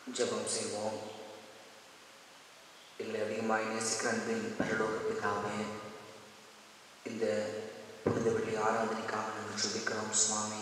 ஜெபம் செய்வோம் எங்களை அதிகமாக நேசிக்கிற அன்பின் பரலோக பிதாவே இந்த புனித வெள்ளி ஆராதனைக்காக நாங்கள் சுபிக்கிறோம் சுவாமி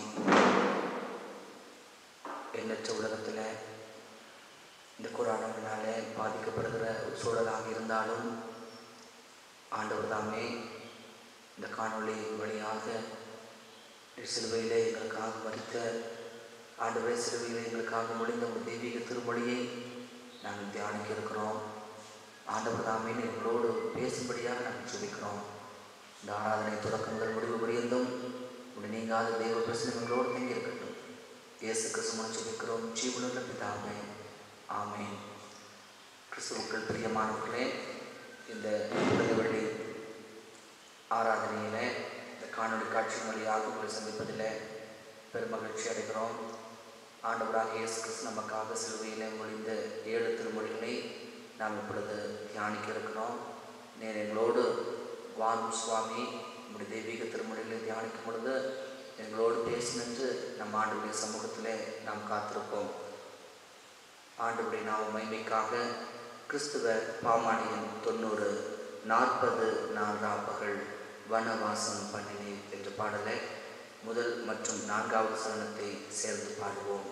எண்ணற்ற உலகத்தில் இந்த கொரோனாவினால பாதிக்கப்படுகிற ஒரு சூழலாக இருந்தாலும் ஆண்டவர் தாமே இந்த காணொளி வழியாக சிலுவையிலே எங்களுக்காக மறித்த ஆண்டவரே சிலுவையிலே எங்களுக்காக முடிந்த ஒரு தெய்வீக திருமொழியை நாங்கள் தியானிக்க இருக்கிறோம் ஆண்டவர் தாமே எங்களோடு பேசும்படியாக நாங்கள் சுபிக்கிறோம் இந்த ஆராதனை தொடக்கம் முதல் முடிவு பரியந்தும் உடைய நீங்காத தெய்வ பிரசனம் எங்களோடு தங்கி இருக்கட்டும் இயேசு கிறிஸ்துவ சுபிக்கிறோம் ஜீவனுள்ள பிதாமே ஆமேன் கிறிஸ்துவுக்கள் பிரியமானவர்களே இந்த புனித வெள்ளி ஆராதனையில் இந்த காணொளி காட்சி வழியாக உங்களை சந்திப்பதில் பெருமகிழ்ச்சி அடைகிறோம் ஆண்டவராக இயேசு கிறிஸ்து நமக்காக சிலுவையில் மொழிந்த ஏழு திருமொழிகளை நாம் இப்பொழுது தியானிக்க இருக்கிறோம் நேர் எங்களோடு வாரும் சுவாமி நம்முடைய தெய்வீக திருமொழிகளை தியானிக்கும் பொழுது எங்களோடு பேசினென்று நம் ஆண்டுடைய சமூகத்திலே நாம் காத்திருப்போம் ஆண்டுடைய நாம மைமைக்காக கிறிஸ்துவ பாமானியின் தொண்ணூறு நாற்பது நான்காப்பகள் வனவாசம் பண்ணினே என்ற பாடலை முதல் மற்றும் நான்காவது சரணத்தை சேர்ந்து பாடுவோம்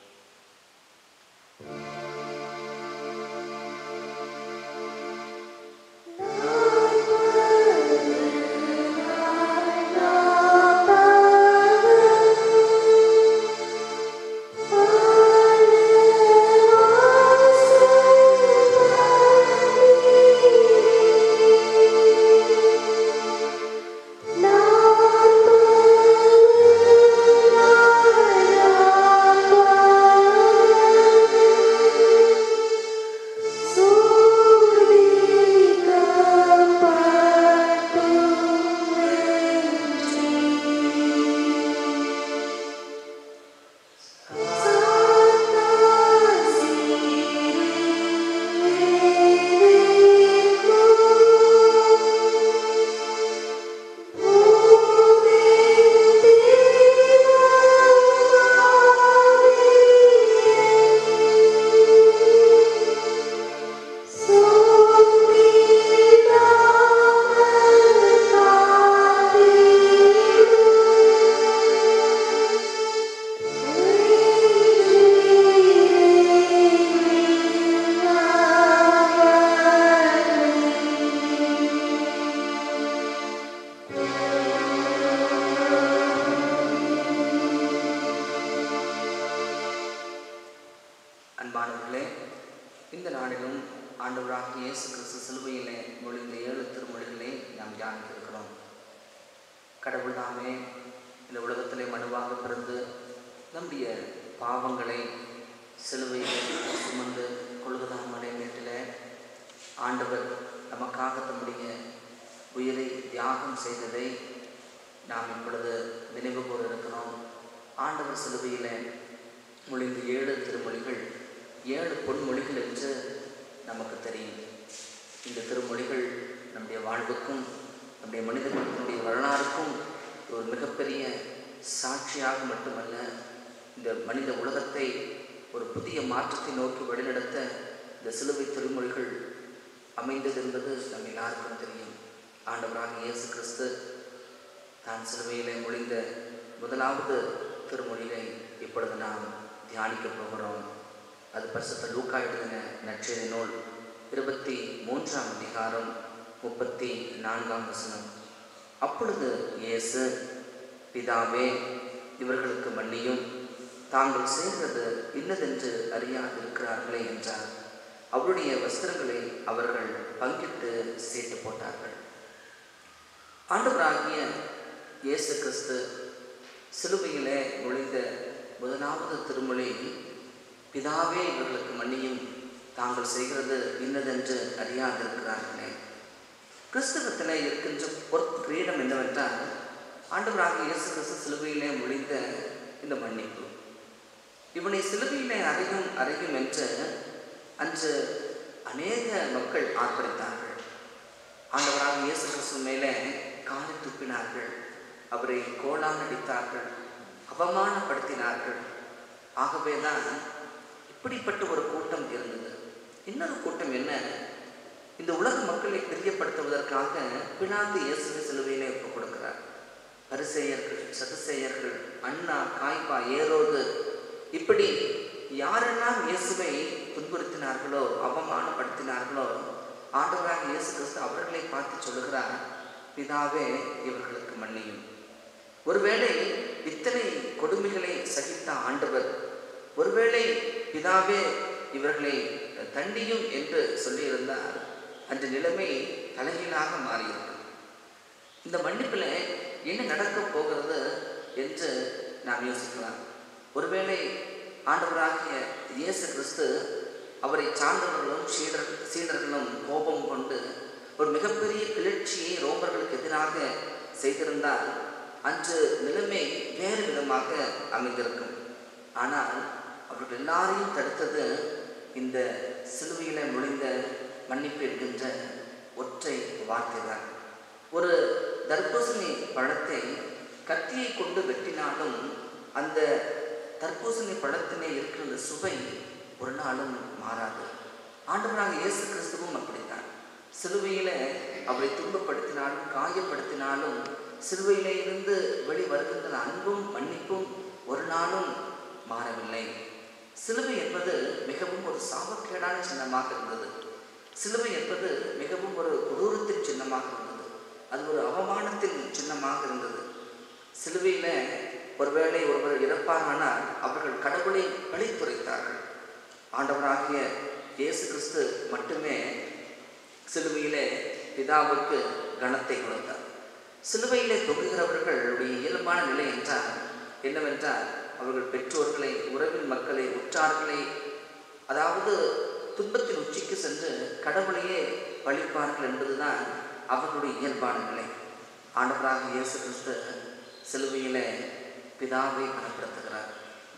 அன்பானவர்களே இந்த நாளிலும் ஆண்டவராக இயேசு கிறிஸ்து சிலுவையிலே மொழிந்த ஏழு திருமொழிகளை நாம் தியானிக்க இருக்கிறோம் கடவுள் தாமே இந்த உலகத்திலே மனுவாக பிறந்து நம்முடைய பாவங்களை சிலுவையிலே சுமந்து கொள்வதாம் மலை மேட்டில் ஆண்டவர் நமக்காக தம்முடைய உயிரை தியாகம் செய்ததை நாம் இப்பொழுது நினைவு கூற இருக்கிறோம் ஆண்டவர் சிலுவையில் மொழிந்த ஏழு திருமொழிகள் ஏழு பொன்மொழிகள் என்று நமக்கு தெரியும் இந்த திருமொழிகள் நம்முடைய வாழ்வுக்கும் நம்முடைய மனித குலத்தினுடைய வரலாறுக்கும் ஒரு மிகப்பெரிய சாட்சியாக மட்டுமல்ல இந்த மனித உலகத்தை ஒரு புதிய மாற்றத்தை நோக்கி வழிநடத்த இந்த சிலுவை திருமொழிகள் அமைந்தது என்பது நம் எல்லாருக்கும் தெரியும் ஆண்டவராக இயேசு கிறிஸ்து தான் சிலுவையிலே மொழிந்த முதலாவது திருமொழியை இப்பொழுது நாம் தியானிக்க போகிறோம் அது பரிசுத்த லூக்கா எழுதின நற்செய்தி நூல் இருபத்தி மூன்றாம் அதிகாரம் முப்பத்தி நான்காம் வசனம் அப்பொழுது இயேசு பிதாவே இவர்களுக்கு மன்னியும் தாங்கள் செய்கிறது இன்னதென்று அறியாதிருக்கிறார்களே என்றார் அவருடைய வஸ்திரங்களை அவர்கள் பங்கிட்டு சேர்த்து போட்டார்கள் ஆண்டவராகிய இயேசு கிறிஸ்து சிலுவையிலே நுழைந்த முதலாவது திருமொழி பிதாவே இவர்களுக்கு மன்னியும் தாங்கள் செய்கிறது இன்னதென்று அறியாதிருக்கிறார்களே கிறிஸ்தவத்தில் இருக்கின்ற ஒரு கிரீடம் என்னவென்றால் ஆண்டவராக இயேசு கிறிஸ்து சிலுவையிலே மொழிந்த இந்த மன்னிப்பு இவனை சிலுவையிலே அறையும் அறையும் என்று அன்று அநேக மக்கள் ஆர்ப்பரித்தார்கள் ஆண்டவராக இயேசு கிறிஸ்து மேலே காலை துப்பினார்கள் அவரை கோலால் அடித்தார்கள் அவமானப்படுத்தினார்கள் ஆகவே தான் இப்படிப்பட்ட ஒரு கூட்டம் இருந்தது இன்னொரு கூட்டம் என்ன இந்த உலக மக்களை பிரியப்படுத்துவதற்காக பிலாத்து இயேசுவை சிலுவையிலே ஒப்புக் கொடுக்கிறார் பரிசெயர்கள் சதுசேயர்கள் அண்ணா காய்பா ஏரோது இப்படி யாரெல்லாம் இயேசுவை துன்புறுத்தினார்களோ அவமானப்படுத்தினார்களோ ஆண்டவராக இயேசு கிறிஸ்து அவர்களை பார்த்து சொல்லுகிறார் பிதாவே இவர்களுக்கு மன்னியும் ஒருவேளை இத்தனை கொடுமைகளை சகித்த ஆண்டவர் ஒருவேளை பிதாவே இவர்களை தண்டியும் என்று சொல்லியிருந்தால் அந்த நிலைமை தலைகீழாக மாறியிருக்கும் இந்த மன்னிப்பில் என்ன நடக்கப் போகிறது என்று நாம் யோசிக்கலாம் ஒருவேளை ஆண்டவராகிய இயேசு கிறிஸ்து அவரை சார்ந்தவர்களும் சீடர் சீடர்களும் கோபம் கொண்டு ஒரு மிகப்பெரிய கிளர்ச்சியை ரோமர்களுக்கு எதிராக செய்திருந்தால் அன்று நிலைமை வேறு விதமாக அமைந்திருக்கும் ஆனால் அவர்கள் எல்லாரையும் தடுத்தது இந்த சிலுவையில் நுழைந்த மன்னிப்பு என்கின்ற ஒற்றை வார்த்தை தான் ஒரு தர்பூசணி பழத்தை கத்தியை கொண்டு வெட்டினாலும் அந்த தர்பூசணி பழத்திலே இருக்கிற அந்த சுவை ஒரு நாளும் மாறாது ஆண்டவராக இயேசு கிறிஸ்துவும் அப்படித்தான் சிலுவையில் அவரை துன்பப்படுத்தினாலும் காயப்படுத்தினாலும் சிலுவையிலே இருந்து வெளி வருகின்ற அன்பும் மன்னிப்பும் ஒரு நாளும் மாறவில்லை சிலுவை என்பது மிகவும் ஒரு சாபக்கேடான சின்னமாக இருந்தது சிலுவை என்பது மிகவும் ஒரு கொடூரத்தின் சின்னமாக இருந்தது அது ஒரு அவமானத்தின் சின்னமாக இருந்தது சிலுவையில் ஒருவேளை ஒருவர் இறப்பாரானால் அவர்கள் கடவுளை பழித்துரைத்தார்கள் ஆண்டவராகிய இயேசு கிறிஸ்து மட்டுமே சிலுவையிலே பிதாவுக்கு கணத்தை கொடுத்தார் சிலுவையிலே தொங்குகிறவர்களுடைய இயல்பான நிலை என்றால் என்னவென்றால் அவர்கள் பெற்றோர்களை உறவின் மக்களை உற்றார்களை அதாவது துன்பத்தின் உச்சிக்கு சென்று கடவுளையே பழிப்பார்கள் என்பதுதான் அவர்களுடைய இயல்பான நிலை ஆண்டவராக இயேசு கிறிஸ்து சிலுவையிலே பிதாவை கனப்படுத்துகிறார்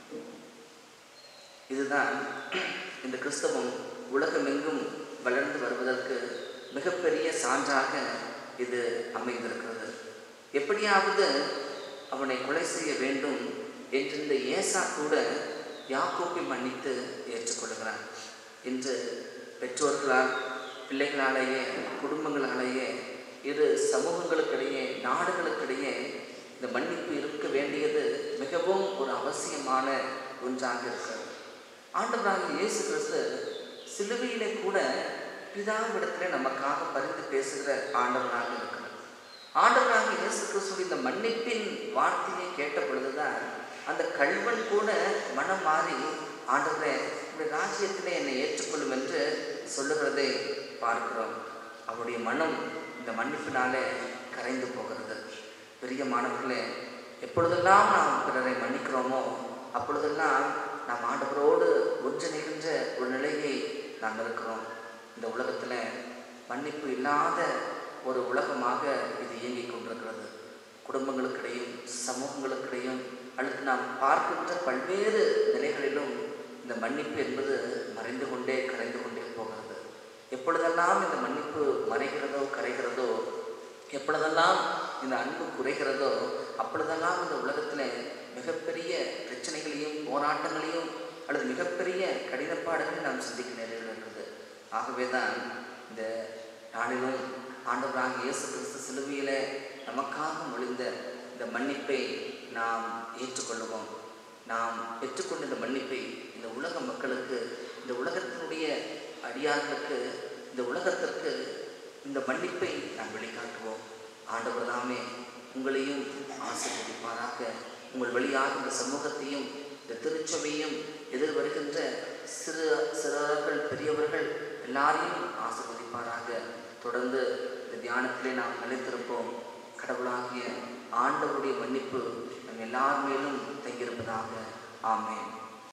இதுதான் இந்த கிறிஸ்தவம் உலகமெங்கும் வளர்ந்து வருவதற்கு மிகப்பெரிய சான்றாக இது அமைந்திருக்கிறது எப்படியாவது அவனை கொலை செய்ய வேண்டும் என்றிருந்த ஏசா கூட யாக்கோப்பை மன்னித்து ஏற்றுக்கொள்கிறான் இன்று பெற்றோர்களால் பிள்ளைகளாலேயே குடும்பங்களாலேயே இரு சமூகங்களுக்கிடையே நாடுகளுக்கிடையே இந்த மன்னிப்பு இருக்க வேண்டியது மிகவும் ஒரு அவசியமான ஒன்றாக இருக்கிறது ஆண்டவராக இயேசு கிறிஸ்து சிலுவையிலே கூட பிதாவிடத்தில் நமக்காக பரிந்து பேசுகிற ஆண்டவராக இருக்கிறார் ஆண்டவராக இயேசு கிறிஸ்துடைய இந்த மன்னிப்பின் வார்த்தையை கேட்ட பொழுதுதான் அந்த கல்வன் கூட மனம் மாறி ஆண்டவரே இந்த ராஜ்யத்திலே என்னை ஏற்றுக்கொள்ளும் என்று சொல்லுகிறதை பார்க்கிறோம் அவருடைய மனம் இந்த மன்னிப்பினாலே கரைந்து போகிறது பெரிய மாணவர்களே எப்பொழுதெல்லாம் நாம் பிறரை மன்னிக்கிறோமோ அப்பொழுதெல்லாம் நாம் ஆண்டவரோடு ஒன்றிணைகின்ற ஒரு நிலையை நாம் இருக்கிறோம் இந்த உலகத்தில் மன்னிப்பு இல்லாத ஒரு உலகமாக இது இயங்கிக் கொண்டிருக்கிறது குடும்பங்களுக்கிடையும் சமூகங்களுக்கிடையும் அல்லது நாம் பார்க்கின்ற பல்வேறு நிலைகளிலும் இந்த மன்னிப்பு என்பது மறைந்து கொண்டே கரைந்து கொண்டே போகிறது எப்பொழுதெல்லாம் இந்த மன்னிப்பு மறைகிறதோ கரைகிறதோ எப்பொழுதெல்லாம் இந்த அன்பு குறைகிறதோ அப்பொழுதெல்லாம் இந்த உலகத்தில் மிகப்பெரிய பிரச்சனைகளையும் போராட்டங்களையும் அல்லது மிகப்பெரிய கடினப்பாடுகளை நாம் சந்திக்க நேரிடுகிறது ஆகவே தான் இந்த நாளிலும் ஆண்டவராக இயேசு கிறிஸ்து சிலுவையில் நமக்காக மொழிந்த இந்த மன்னிப்பை நாம் ஏற்றுக்கொள்ளுவோம் நாம் பெற்றுக்கொண்ட இந்த மன்னிப்பை இந்த உலக மக்களுக்கு இந்த உலகத்தினுடைய அடியார்களுக்கு இந்த உலகத்திற்கு இந்த மன்னிப்பை நாம் வெளிக்காட்டுவோம் ஆண்டவர் தாமே உங்களையும் ஆசீர்வதிப்பாராக உங்கள் வழியாக இந்த சமூகத்தையும் இந்த திருச்சபையும் எதிர் வருகின்ற சிறு சிறார்கள் பெரியவர்கள் எல்லாரையும் ஆசீர்வதிப்பாராக தொடர்ந்து இந்த தியானத்திலே நாம் நிலைத்திருப்போம் கடவுளாகிய ஆண்டவருடைய மன்னிப்பு நம் எல்லார் மேலும் தங்கியிருப்பதாக ஆமென்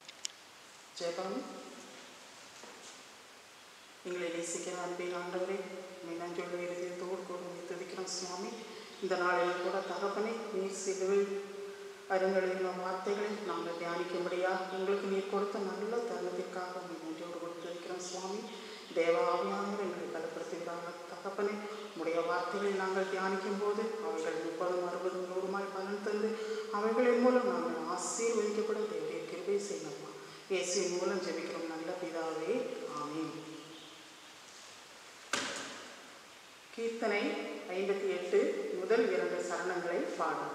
ஜெபம் எங்களை நேசிக்கிற அன்பின் ஆண்டவரே உண்மை நன்றியுள்ள இதயத்தோடு கூட உண்மை துதிக்கிறோம் சுவாமி இந்த நாளில் கூட தகப்பனை நீர் சிலுவை அருங்களையும் வார்த்தைகளை நாங்கள் தியானிக்கும்படியா உங்களுக்கு நீர் கொடுத்த நல்ல தருணத்திற்காக உண்மை நன்றியோடு கூட துதிக்கிறோம் சுவாமி தேவ ஆவியானவர் எங்களை பலப்படுத்துகிறாங்க தகப்பனே உடைய வார்த்தைகளை நாங்கள் தியானிக்கும் போது அவைகள் முப்பதும் அறுபதும் நூறுமாய் பலன் தந்து அவைகளின் மூலம் நாங்கள் ஆசீர்வதிக்கப்பட தேவைய கிருபை செய்யணுமா இயேசுவின் மூலம் ஜெபிக்கிறோம் நல்ல பிதாவே ஆமென் கீர்த்தனை ஐம்பத்தி எட்டு முதல் இரண்டு சரணங்களை பாடும்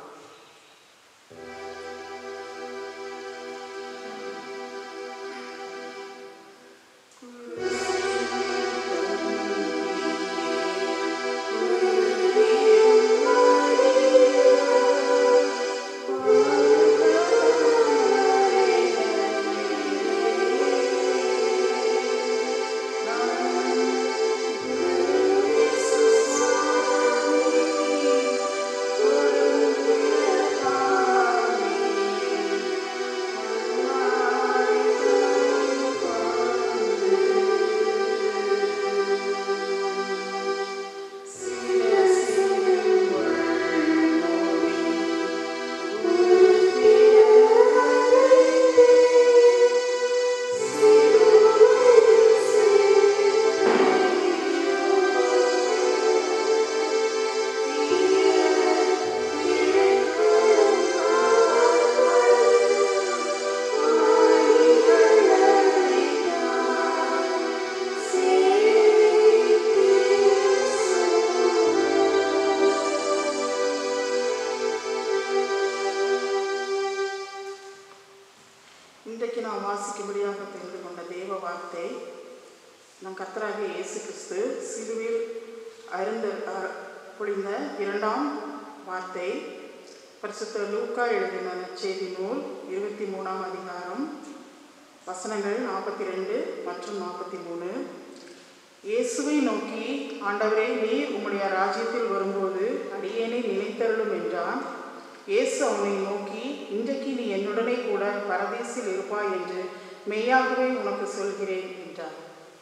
இன்றைக்கு நாம் வாசிக்கும்படியாக தெரிந்து கொண்ட தேவ வார்த்தை நம் கர்த்தராகிய இயேசு கிறிஸ்து சிலுவில் அருந்த அ- பொழிந்த இரண்டாம் வார்த்தை பரிசுத்த லூக்கா எழுதின செய்தி நூல் இருபத்தி மூணாம் அதிகாரம் வசனங்கள் நாற்பத்தி ரெண்டு மற்றும் நாற்பத்தி மூணு இயேசுவை நோக்கி ஆண்டவரே நீர் உம்முடைய ராஜ்யத்தில் வரும்போது அடியேனை நினைத்தருளும் என்றான் இயேசு அவனை நோக்கி இன்றைக்கு நீ என்னுடனே கூட பரதேசில் இருப்பாய் என்று மெய்யாகவே உனக்கு சொல்கிறேன் என்றார்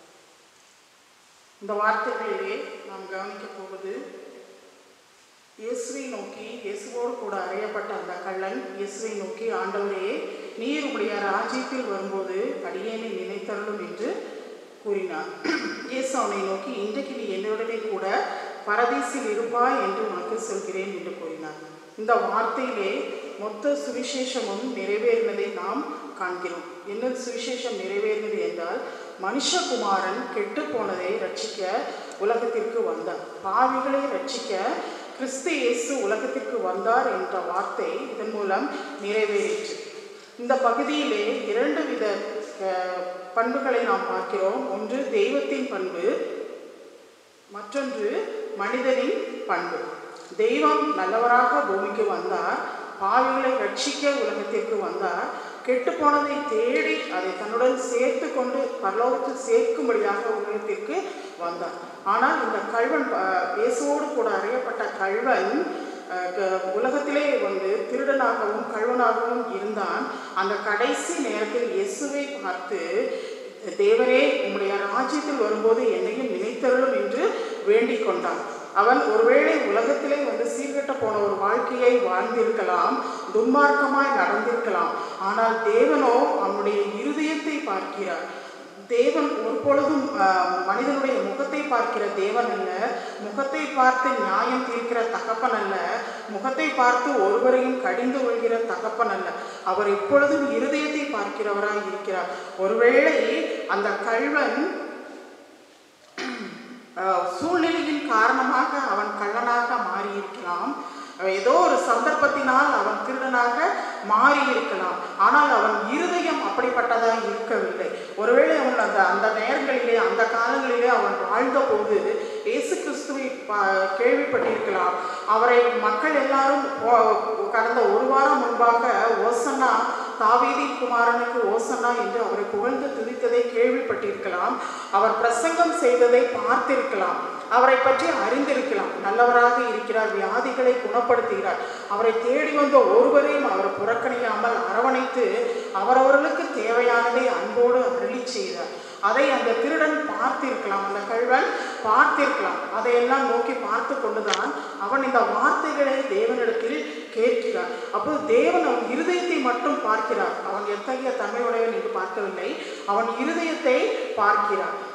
இந்த வார்த்தைகளிலே நாம் கவனிக்கப் போவது இயேசுவை நோக்கி இயேசுவோடு கூட அறையப்பட்ட அந்த கள்ளன் இயேசுவை நோக்கி ஆண்டவரே நீர் உம்முடைய ராஜ்யத்தில் வரும்போது அடியேனை நினைத்தருளும் என்று கூறினார் இயேசு அவனை நோக்கி இன்றைக்கு நீ என்னுடனே கூட பரதீசில் இருப்பாய் என்று உனக்கு சொல்கிறேன் என்று கூறினார் இந்த வார்த்தையிலே மொத்த சுவிசேஷமும் நிறைவேறினதை நாம் காண்கிறோம் என்ன சுவிசேஷம் நிறைவேறினது என்றால் மனுஷகுமாரன் கெட்டு போனதை ரட்சிக்க உலகத்திற்கு வந்தார் பாவிகளை ரட்சிக்க கிறிஸ்து இயேசு உலகத்திற்கு வந்தார் என்ற வார்த்தை இதன் மூலம் நிறைவேறிற்று இந்த பகுதியிலே இரண்டு வித அஹ், பண்புகளை நாம் பார்க்கிறோம் ஒன்று தெய்வத்தின் பண்பு மற்றொன்று மனிதனின் பண்பு தெய்வம் நல்லவராக பூமிக்கு வந்தார் பாவிகளை ரட்சிக்க உலகத்திற்கு வந்தார் கெட்டுப்போனதை தேடி அதை தன்னுடன் சேர்த்து கொண்டு பரலோகத்தில் சேர்க்கும்படியாக உலகத்திற்கு வந்தார் ஆனால் இந்த கல்வன் அஹ், இயேசுவோடு கூட அறியப்பட்ட கல்வன் அஹ், க- உலகத்திலே வந்து திருடனாகவும் கல்வனாகவும் இருந்தான் அந்த கடைசி நேரத்தில் இயேசுவை பார்த்து தேவரே உம்முடைய ராஜ்யத்தில் வரும்போது என்னையும் நினைத்தருளும் என்று வேண்டிக் கொண்டான் அவன் ஒருவேளை உலகத்திலே வந்து சீர்கெட்ட போன ஒரு வாழ்க்கையை வாழ்ந்திருக்கலாம் துன்மார்க்கமாய் நடந்திருக்கலாம் ஆனால் தேவனோ அவனுடைய இருதயத்தை பார்க்கிறார் தேவன் ஒருபொழுதும் ஆஹ், மனிதனுடைய முகத்தை பார்க்கிற தேவன் அல்ல முகத்தை பார்த்து நியாயம் தீர்க்கிற தகப்பன் அல்ல முகத்தை பார்த்து ஒருவரையும் கடிந்து கொள்கிற தகப்பன் அல்ல அவர் எப்பொழுதும் இருதயத்தை பார்க்கிறவராய் இருக்கிறார் ஒருவேளை அந்த கள்வன் அஹ், சூழ்நிலையின் காரணமாக அவன் கள்ளனாக மாறியிருக்கலாம் அஹ், ஏதோ ஒரு சந்தர்ப்பத்தினால் அவன் திருடனாக மாறியிருக்கலாம் ஆனால் அவன் இருதயம் அப்படிப்பட்டதாக இருக்கவில்லை ஒருவேளை அவன் அந்த அந்த நேரங்களிலே அந்த காலங்களிலே அவன் வாழ்ந்தபோது இயேசு கிறிஸ்துவை ப- கேள்விப்பட்டிருக்கலாம் அவரை மக்கள் எல்லாரும் ஓ- கடந்த ஒரு வாரம் முன்பாக ஓசன்னா தாவீதி குமாரனுக்கு ஓசன்னா என்று அவரை புகழ்ந்து துதித்ததை கேள்விப்பட்டிருக்கலாம் அவர் பிரசங்கம் செய்ததை பார்த்திருக்கலாம் அவரை பற்றி அறிந்திருக்கலாம் நல்லவராக இருக்கிறார் வியாதிகளை குணப்படுத்துகிறார் அவரை தேடி வந்த ஒருவரையும் அவர் புறக்கணியாமல் அரவணைத்து அவரவர்களுக்கு தேவையானதை அன்போடு அருளி செய்தார் அதை அந்த திருடன் பார்த்திருக்கலாம் அந்த கள்வன் பார்த்திருக்கலாம் அதையெல்லாம் நோக்கி பார்த்து கொண்டுதான் அவன் இந்த வார்த்தைகளை தேவனிடத்தில் கேட்கிறார் அப்போது தேவன் அவன் இருதயத்தை மட்டும் பார்க்கிறார் அவன் எத்தகைய தன்மையுடையவன் என்று பார்க்கவில்லை அவன் இருதயத்தை பார்க்கிறார்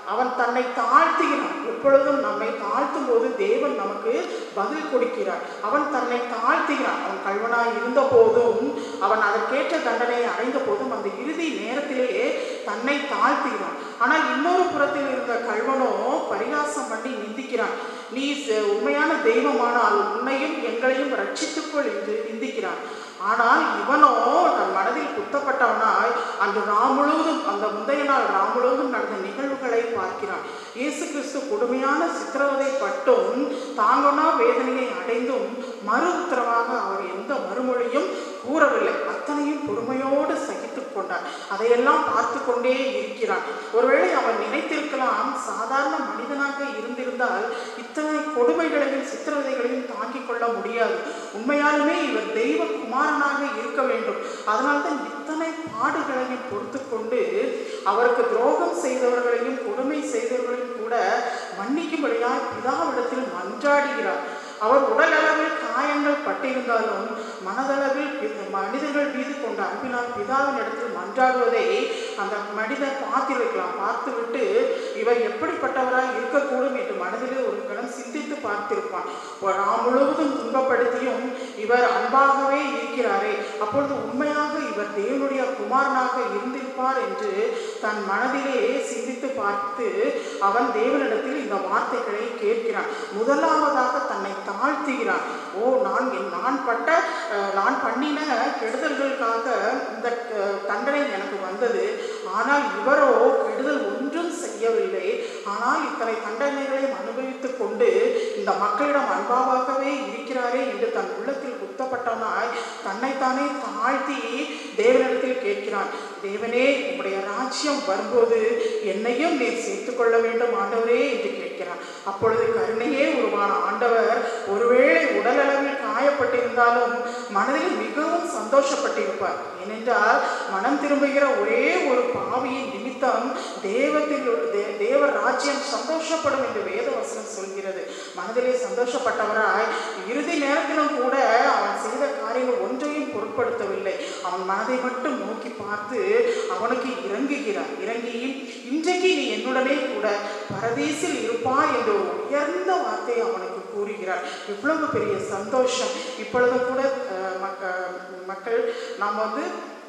அவன் தன்னை தாழ்த்துகிறான் எப்பொழுதும் நம்மை தாழ்த்தும் போது தேவன் நமக்கு பதில் கொடுக்கிறார் அவன் தன்னை தாழ்த்துகிறான் அவன் கல்வனாய் இருந்த போதும் அவன் அதற்கேற்ற தண்டனையை அடைந்த போதும் அந்த இறுதி நேரத்திலேயே தன்னை தாழ்த்துகிறான் ஆனால் இன்னொரு புறத்தில் இருந்த கல்வனோ பரிகாசம் பண்ணி நிந்திக்கிறான் நீ ச- உண்மையான தெய்வமானால் உன்னையும் எங்களையும் ரட்சித்துக்கொள் என்று நிந்திக்கிறான் ஆனால் இவனோ தன் மனதில் குத்தப்பட்டவனாய் அன்று ராம் முழுவதும் அந்த முந்தைய நாள் ராம் முழுவதும் நடந்த நிகழ்வுகளை பார்க்கிறான் இயேசு கிறிஸ்து கொடுமையான சித்திரவதை பட்டும் தாங்கனா வேதனையை அடைந்தும் மறு உத்தரவாக அவர் எந்த மறுமொழியும் கூறவில்லை அத்தனையும் பொறுமையோடு சகித்துக் கொண்டார் அதையெல்லாம் பார்த்து கொண்டே இருக்கிறான் ஒருவேளை அவன் நினைத்திருக்கலாம் சாதாரண மனிதனாக இருந்திருந்தால் இத்தனை கொடுமைகளையும் சித்திரவதைகளையும் தாங்கிக் கொள்ள முடியாது உண்மையாலுமே இவர் தெய்வ குமாரனாக இருக்க வேண்டும் அதனால்தான் இத்தனை பாடுகளையும் பொறுத்து கொண்டு அவருக்கு துரோகம் செய்தவர்களையும் கொடுமை செய்தவர்களையும் கூட மன்னிக்கும்படியாய் பிதாவிடத்தில் மன்றாடுகிறார் அவர் உடலளவில் காயங்கள் பட்டிருந்தாலும் மனதளவில் பி- மனிதர்கள் மீது கொண்ட அன்பினால் பிதாவின் இடத்தில் மன்றாடுவதை அந்த மனிதர் பார்த்திருக்கலாம் பார்த்துவிட்டு இவர் எப்படிப்பட்டவராய் இருக்கக்கூடும் என்று மனதிலே ஒரு கணம் சிந்தித்து பார்த்திருப்பான் ஒரு நாள் முழுவதும் துன்பப்படுத்தியும் இவர் அன்பாகவே இருக்கிறாரே அப்பொழுது உண்மையாக இவர் தேவனுடைய குமாரனாக இருந்திருப்பார் என்று தன் மனதிலே சிந்தித்து பார்த்து அவன் தேவனிடத்தில் இந்த வார்த்தைகளை கேட்கிறான் முதலாவதாக தன்னை தாழ்த்துகிறான் ஓ நான் என் நான் பட்ட அஹ், நான் பண்ணின கெடுதல்களுக்காக இந்த அஹ், தண்டனை எனக்கு வந்தது ஆனால் இவரோ கெடுதல் ஒன்றும் செய்யவில்லை ஆனால் இத்தனை தண்டனைகளையும் அனுபவித்துக் கொண்டு இந்த மக்களிடம் அன்பாகவே இருக்கிறாரே என்று தன் உள்ளத்தில் குத்தப்பட்டவனாய் தன்னைத்தானே தாழ்த்தி தேவனிடத்தில் கேட்கிறான் தேவனே உம்முடைய ராஜ்யம் வரும்போது என்னையும் நீர் சேர்த்துக் கொள்ள வேண்டும் ஆண்டவரே என்று கேட்கிறான் அப்பொழுது கருணையே உருவான ஆண்டவர் ஒருவேளை உடலளவில் காயப்பட்டிருந்தாலும் மனதில் மிகவும் சந்தோஷப்பட்டிருப்பார் ஏனென்றால் மனம் திரும்புகிற ஒரே ஒரு பாவியின் நிமித்தம் தேவத்தில் தே- தேவ ராஜ்யம் சந்தோஷப்படும் என்று வேதவசனம் சொல்கிறது மனதிலே சந்தோஷப்பட்டவராய் இறுதி நேரத்திலும் கூட அவன் செய்த காரியங்கள் ஒன்றையும் பொருட்படுத்தவில்லை அவன் மனதை மட்டும் நோக்கி பார்த்து அவனுக்கு இறங்குகிறார் இறங்கி இன்றைக்கு நீ என்னுடனே கூட பரதேசில் இருப்பாய் என்ற ஒரு உயர்ந்த வார்த்தையை அவனுக்கு கூறுகிறார் இவ்வளவு பெரிய சந்தோஷம் இப்பொழுது கூட அஹ், மக்க- மக்கள் நாம் வந்து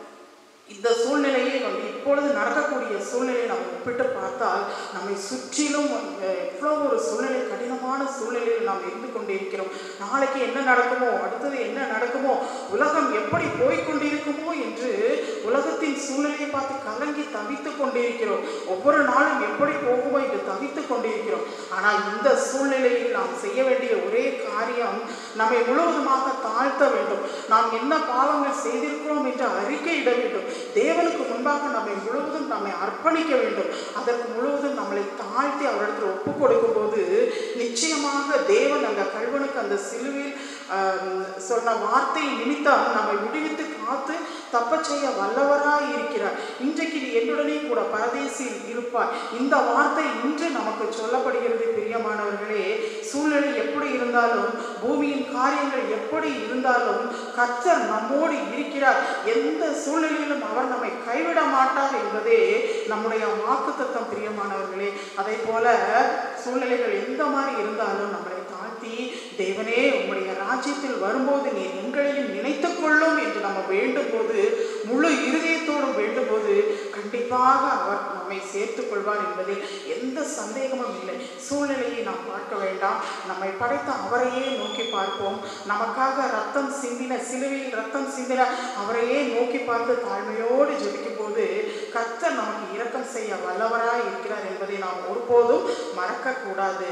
இந்த சூழ்நிலையை வந்து இப்பொழுது நடக்கக்கூடிய சூழ்நிலையை நம்ம ஒப்பிட்டு பார்த்தால் நம்மை சுற்றிலும் அஹ், எவ்வளோ ஒரு சூழ்நிலை கடினமான சூழ்நிலையில் நாம் இருந்து கொண்டிருக்கிறோம் நாளைக்கு என்ன நடக்குமோ அடுத்தது என்ன நடக்குமோ உலகம் எப்படி போய்க்கொண்டிருக்குமோ என்று உலகத்தின் சூழ்நிலையை பார்த்து கலங்கி தவித்துக் கொண்டிருக்கிறோம் ஒவ்வொரு நாளும் எப்படி போகுமோ என்று தவித்துக் கொண்டிருக்கிறோம் ஆனால் இந்த சூழ்நிலையில் நாம் செய்ய வேண்டிய ஒரே காரியம் நம்மை முழுவதுமாக தாழ்த்த வேண்டும் நாம் என்ன பாவங்கள் செய்திருக்கிறோம் என்று அறிக்கையிட வேண்டும் தேவனுக்கு முன்பாக நம்மை முழுவதும் நம்மை அர்ப்பணிக்க வேண்டும் அதற்கு முழுவதும் நம்மளை தாழ்த்தி அவரிடத்தில் ஒப்பு கொடுக்கும்போது நிச்சயமாக தேவன் அந்த கல்வனுக்கு அந்த சிலுவையில் ஆம், சொன்ன வார்த்தை நிமித்தம் நம்மை விடுவித்து காத்து தப்பச் செய்ய வல்லவராய் இருக்கிறார் இன்றைக்கு நீ என்னுடனே கூட பரதேசியில் இருப்பார் இந்த வார்த்தை இன்று நமக்கு சொல்லப்படுகிறது பிரியமானவர்களே சூழ்நிலை எப்படி இருந்தாலும் பூமியின் காரியங்கள் எப்படி இருந்தாலும் கர்த்தர் நம்மோடு இருக்கிறார் எந்த சூழ்நிலையிலும் அவர் நம்மை கைவிட மாட்டார் என்பதே நம்முடைய வாக்குத்தத்தம் பிரியமானவர்களே அதே போல சூழ்நிலைகள் எந்த மாதிரி இருந்தாலும் நம்மளை தாழ்த்தி தேவனே உம்முடைய ராஜ்யத்தில் வரும்போது நீ எங்களையும் நினைத்துக் கொள்ளும் என்று நம்ம வேண்டும் போது முழு இருதயத்தோடும் வேண்டும் போது கண்டிப்பாக அவர் நம்மை சேர்த்துக் கொள்வார் என்பதில் எந்த சந்தேகமும் இல்லை சூழ்நிலையை நாம் பார்க்க வேண்டாம் நம்மை படைத்த அவரையே நோக்கி பார்ப்போம் நமக்காக ரத்தம் சிந்தின சிலுவையில் ரத்தம் சிந்தின அவரையே நோக்கி பார்த்து தாழ்மையோடு ஜெபிக்கும் போது கர்த்தர் நமக்கு இரக்கம் செய்ய வல்லவராய் இருக்கிறார் என்பதை நாம் ஒருபோதும் மறக்கக்கூடாது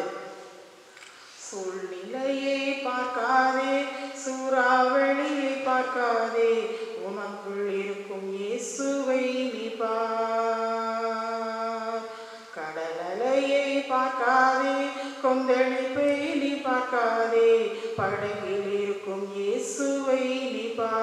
சூழ்நிலையை பார்க்காதே சூறாவளியை பார்க்காதே உனக்குள் இருக்கும் இயேசுவை நீ பார் கடலலையை பார்க்காதே கொந்தளிப்பை நீ பார்க்காதே படகில் இருக்கும் இயேசுவை நீ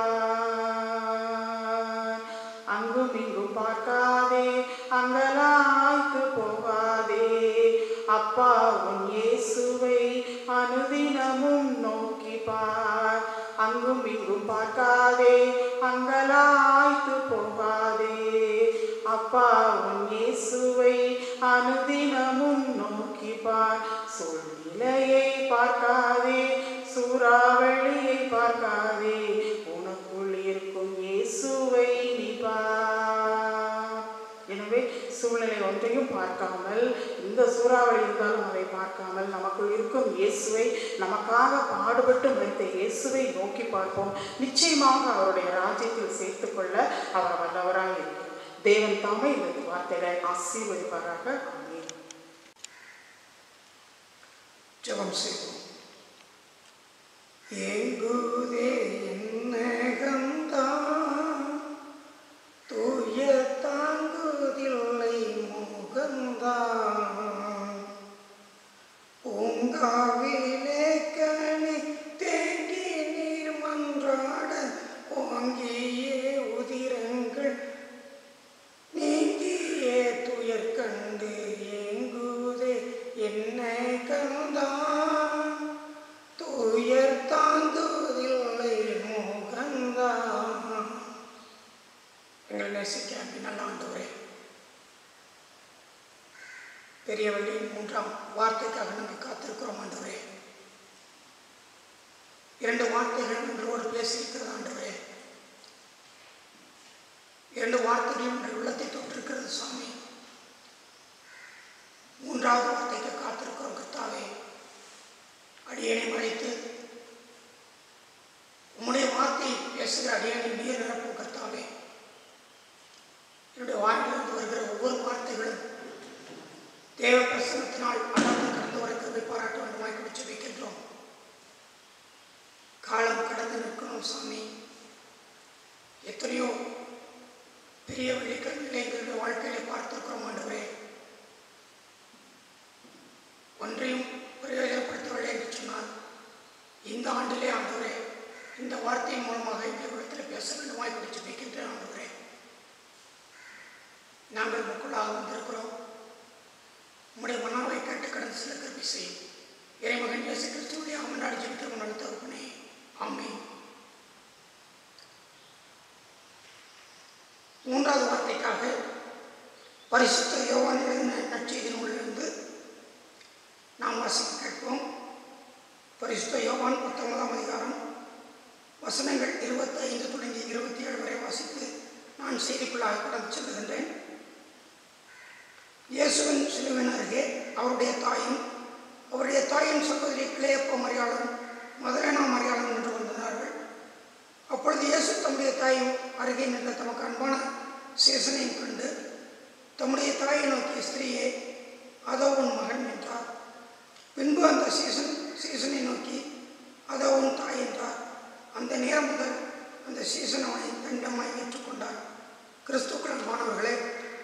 பார் அங்கும் இங்கும் பார்க்காதே அங்கலாய்த்து போகாதே அப்பா உன் இயேசுவை அனுதினமும் நோக்கி பார் அங்கும் இங்கும் பார்க்காதே அங்கலாய்த்து போகாதே அப்பா அப்பா உன் இயேசுவை அனுதினமும் நோக்கி பார் சூழ்நிலையை பார்க்காதே சூறாவளியை பார்க்காதே உனக்குள் இருக்கும் இயேசுவை நீ பார் எனவே சூழ்நிலை ஒன்றையும் பார்க்காமல் இந்த சூறாவளி இருந்தாலும் அதை பார்க்காமல் நமக்குள் இருக்கும் இயேசுவை நமக்காக பாடுபட்டு மறித்த இயேசுவை நோக்கி பார்ப்போம் நிச்சயமாக அவருடைய ராஜ்யத்தில் சேர்த்துக்கொள்ள அவர் வல்லவராய் இருக்கிறார் தேவன் தாமே இந்த வார்த்தைகளை ஆசீர்வதிப்பாராக ஆமென் ஜெபம் செய்வோம் ஏங்குதே என்னகந்தான் தூய தாங்குதில்லை முகந்தான் பூங்காவிலே கனி தேங்கி நீர் மன்றாட ஓங்கியே உதிரங்கள் நீங்கியே துயர் கண்டு ஏங்குதே என்ன கந்தான் துயர் தாங்குவதில்லை முகந்தான் எங்கள் நேசிக்க நல்ல ஆண்டவரே பெரியவள்ளியின் மூன்றாம் வார்த்தைக்காக நாங்கள் காத்திருக்கிறோம் ஆண்டவரே இரண்டு வார்த்தைகள் எங்களோடு பேசியிருக்கிறது ஆண்டவரே இரண்டு வார்த்தைகளும் எங்கள் உள்ளத்தை தொட்டிருக்கிறது சுவாமி மூன்றாவது வார்த்தைக்கு காத்திருக்கிறோம் கர்த்தாவே அடியனை மறைத்து உம்முடைய வார்த்தை பேசுகிற அடியனை நீர் நிரப்பும் கர்த்தாவே என்னுடைய வாயிலிருந்து வருகிற ஒவ்வொரு வார்த்தைகளும் தேவ பிரசனத்தினால் அடர்ந்து கடந்து வர கருவை பாராட்ட வேண்டுமாய் குடிச்சு வைக்கின்றோம் காலம் கடந்து நிற்கணும் சாமி எத்தனையோ பெரிய வழிகளில் எங்களுடைய வாழ்க்கையில பார்த்திருக்கிறோம் ஆண்டவரே ஒன்றையும் பிரயோஜனப்படுத்தவில்லை என்று சொன்னால் இந்த ஆண்டிலே ஆண்டவரே இந்த வார்த்தையின் மூலமாக எங்களிடத்தில் பேச வேண்டுமாய் குடிச்சு வைக்கின்றேன் ஆண்டவரே நாங்கள் மக்களாக வந்திருக்கிறோம் உம்முடைய மன்னாவை கேட்டு கடந்து சில கருவி செய்யும் இறைமகன் இயேசு கிறிஸ்துவுடைய அவனாடி ஜெபிக்கிறோம் நல்ல தகப்பனே ஆமென் மூன்றாவது வார்த்தைக்காக பரிசுத்த யோவான் எழுதின நற்செய்தி நூலிலிருந்து நாம் வாசிக்க கேட்போம் பரிசுத்த யோவான் பத்தொன்பதாம் அதிகாரம் வசனங்கள் இருபத்தைந்து தொடங்கி இருபத்தி ஏழு வரை வாசித்து நான் செய்திக்குள்ளாக கடந்து செல்லுகின்றேன் இயேசுவின் சிலுவின் அருகே அவருடைய தாயும் அவருடைய தாயின் சகோதரி கிளையப்ப மரியாளன் மதுரனா மரியாளன் என்று வந்தார்கள் அப்பொழுது இயேசு தம்முடைய தாயும் அருகே நின்ற தமக்கு அன்பான சேசனையும் கண்டு தம்முடைய தாயை நோக்கிய ஸ்திரீயே அதோ உன் மகன் என்றார் பின்பு அந்த சீசன் சீசனை நோக்கி அதோ உன் தாய் என்றார் அந்த நேரம் முதல் அந்த சீசன் அவனை தண்டமாய் ஏற்றுக்கொண்டார் கிறிஸ்துக்கள் அன்பானவர்களே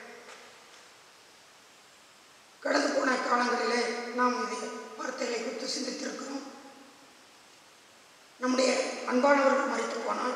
கடந்து போன காலங்களிலே நாம் இது வார்த்தைகளை குறித்து சிந்தித்திருக்கிறோம் நம்முடைய அன்பானவர்கள் மறித்து போனால்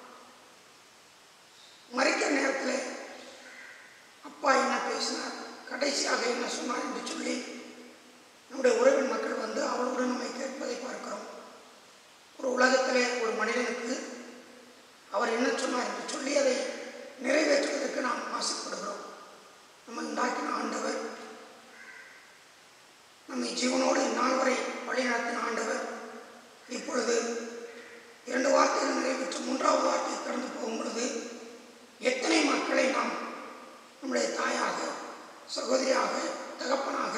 மறிக்கிற நேரத்தில் அப்பா என்ன பேசினார் கடைசியாக என்ன சொன்னார் என்று சொல்லி நம்முடைய உறவின் மக்கள் வந்து அவளோடு நம்மை கேட்பதை பார்க்கிறோம் ஒரு உலகத்திலே ஒரு மனிதனுக்கு அவர் என்ன சொன்னார் என்று சொல்லி அதை நிறைவேற்றுவதற்கு நாம் ஆசைப்படுகிறோம் நம்ம உண்டாக்கின ஆண்டவர் நம்மை ஜீவனோடு இந்நாள் வரை வழிநடத்தின ஆண்டவர் இப்பொழுது இரண்டு வார்த்தைகள் நிறைவேற்று மூன்றாவது வார்த்தை கடந்து போகும் பொழுது எத்தனை மக்களை நாம் நம்முடைய தாயாக சகோதரியாக தகப்பனாக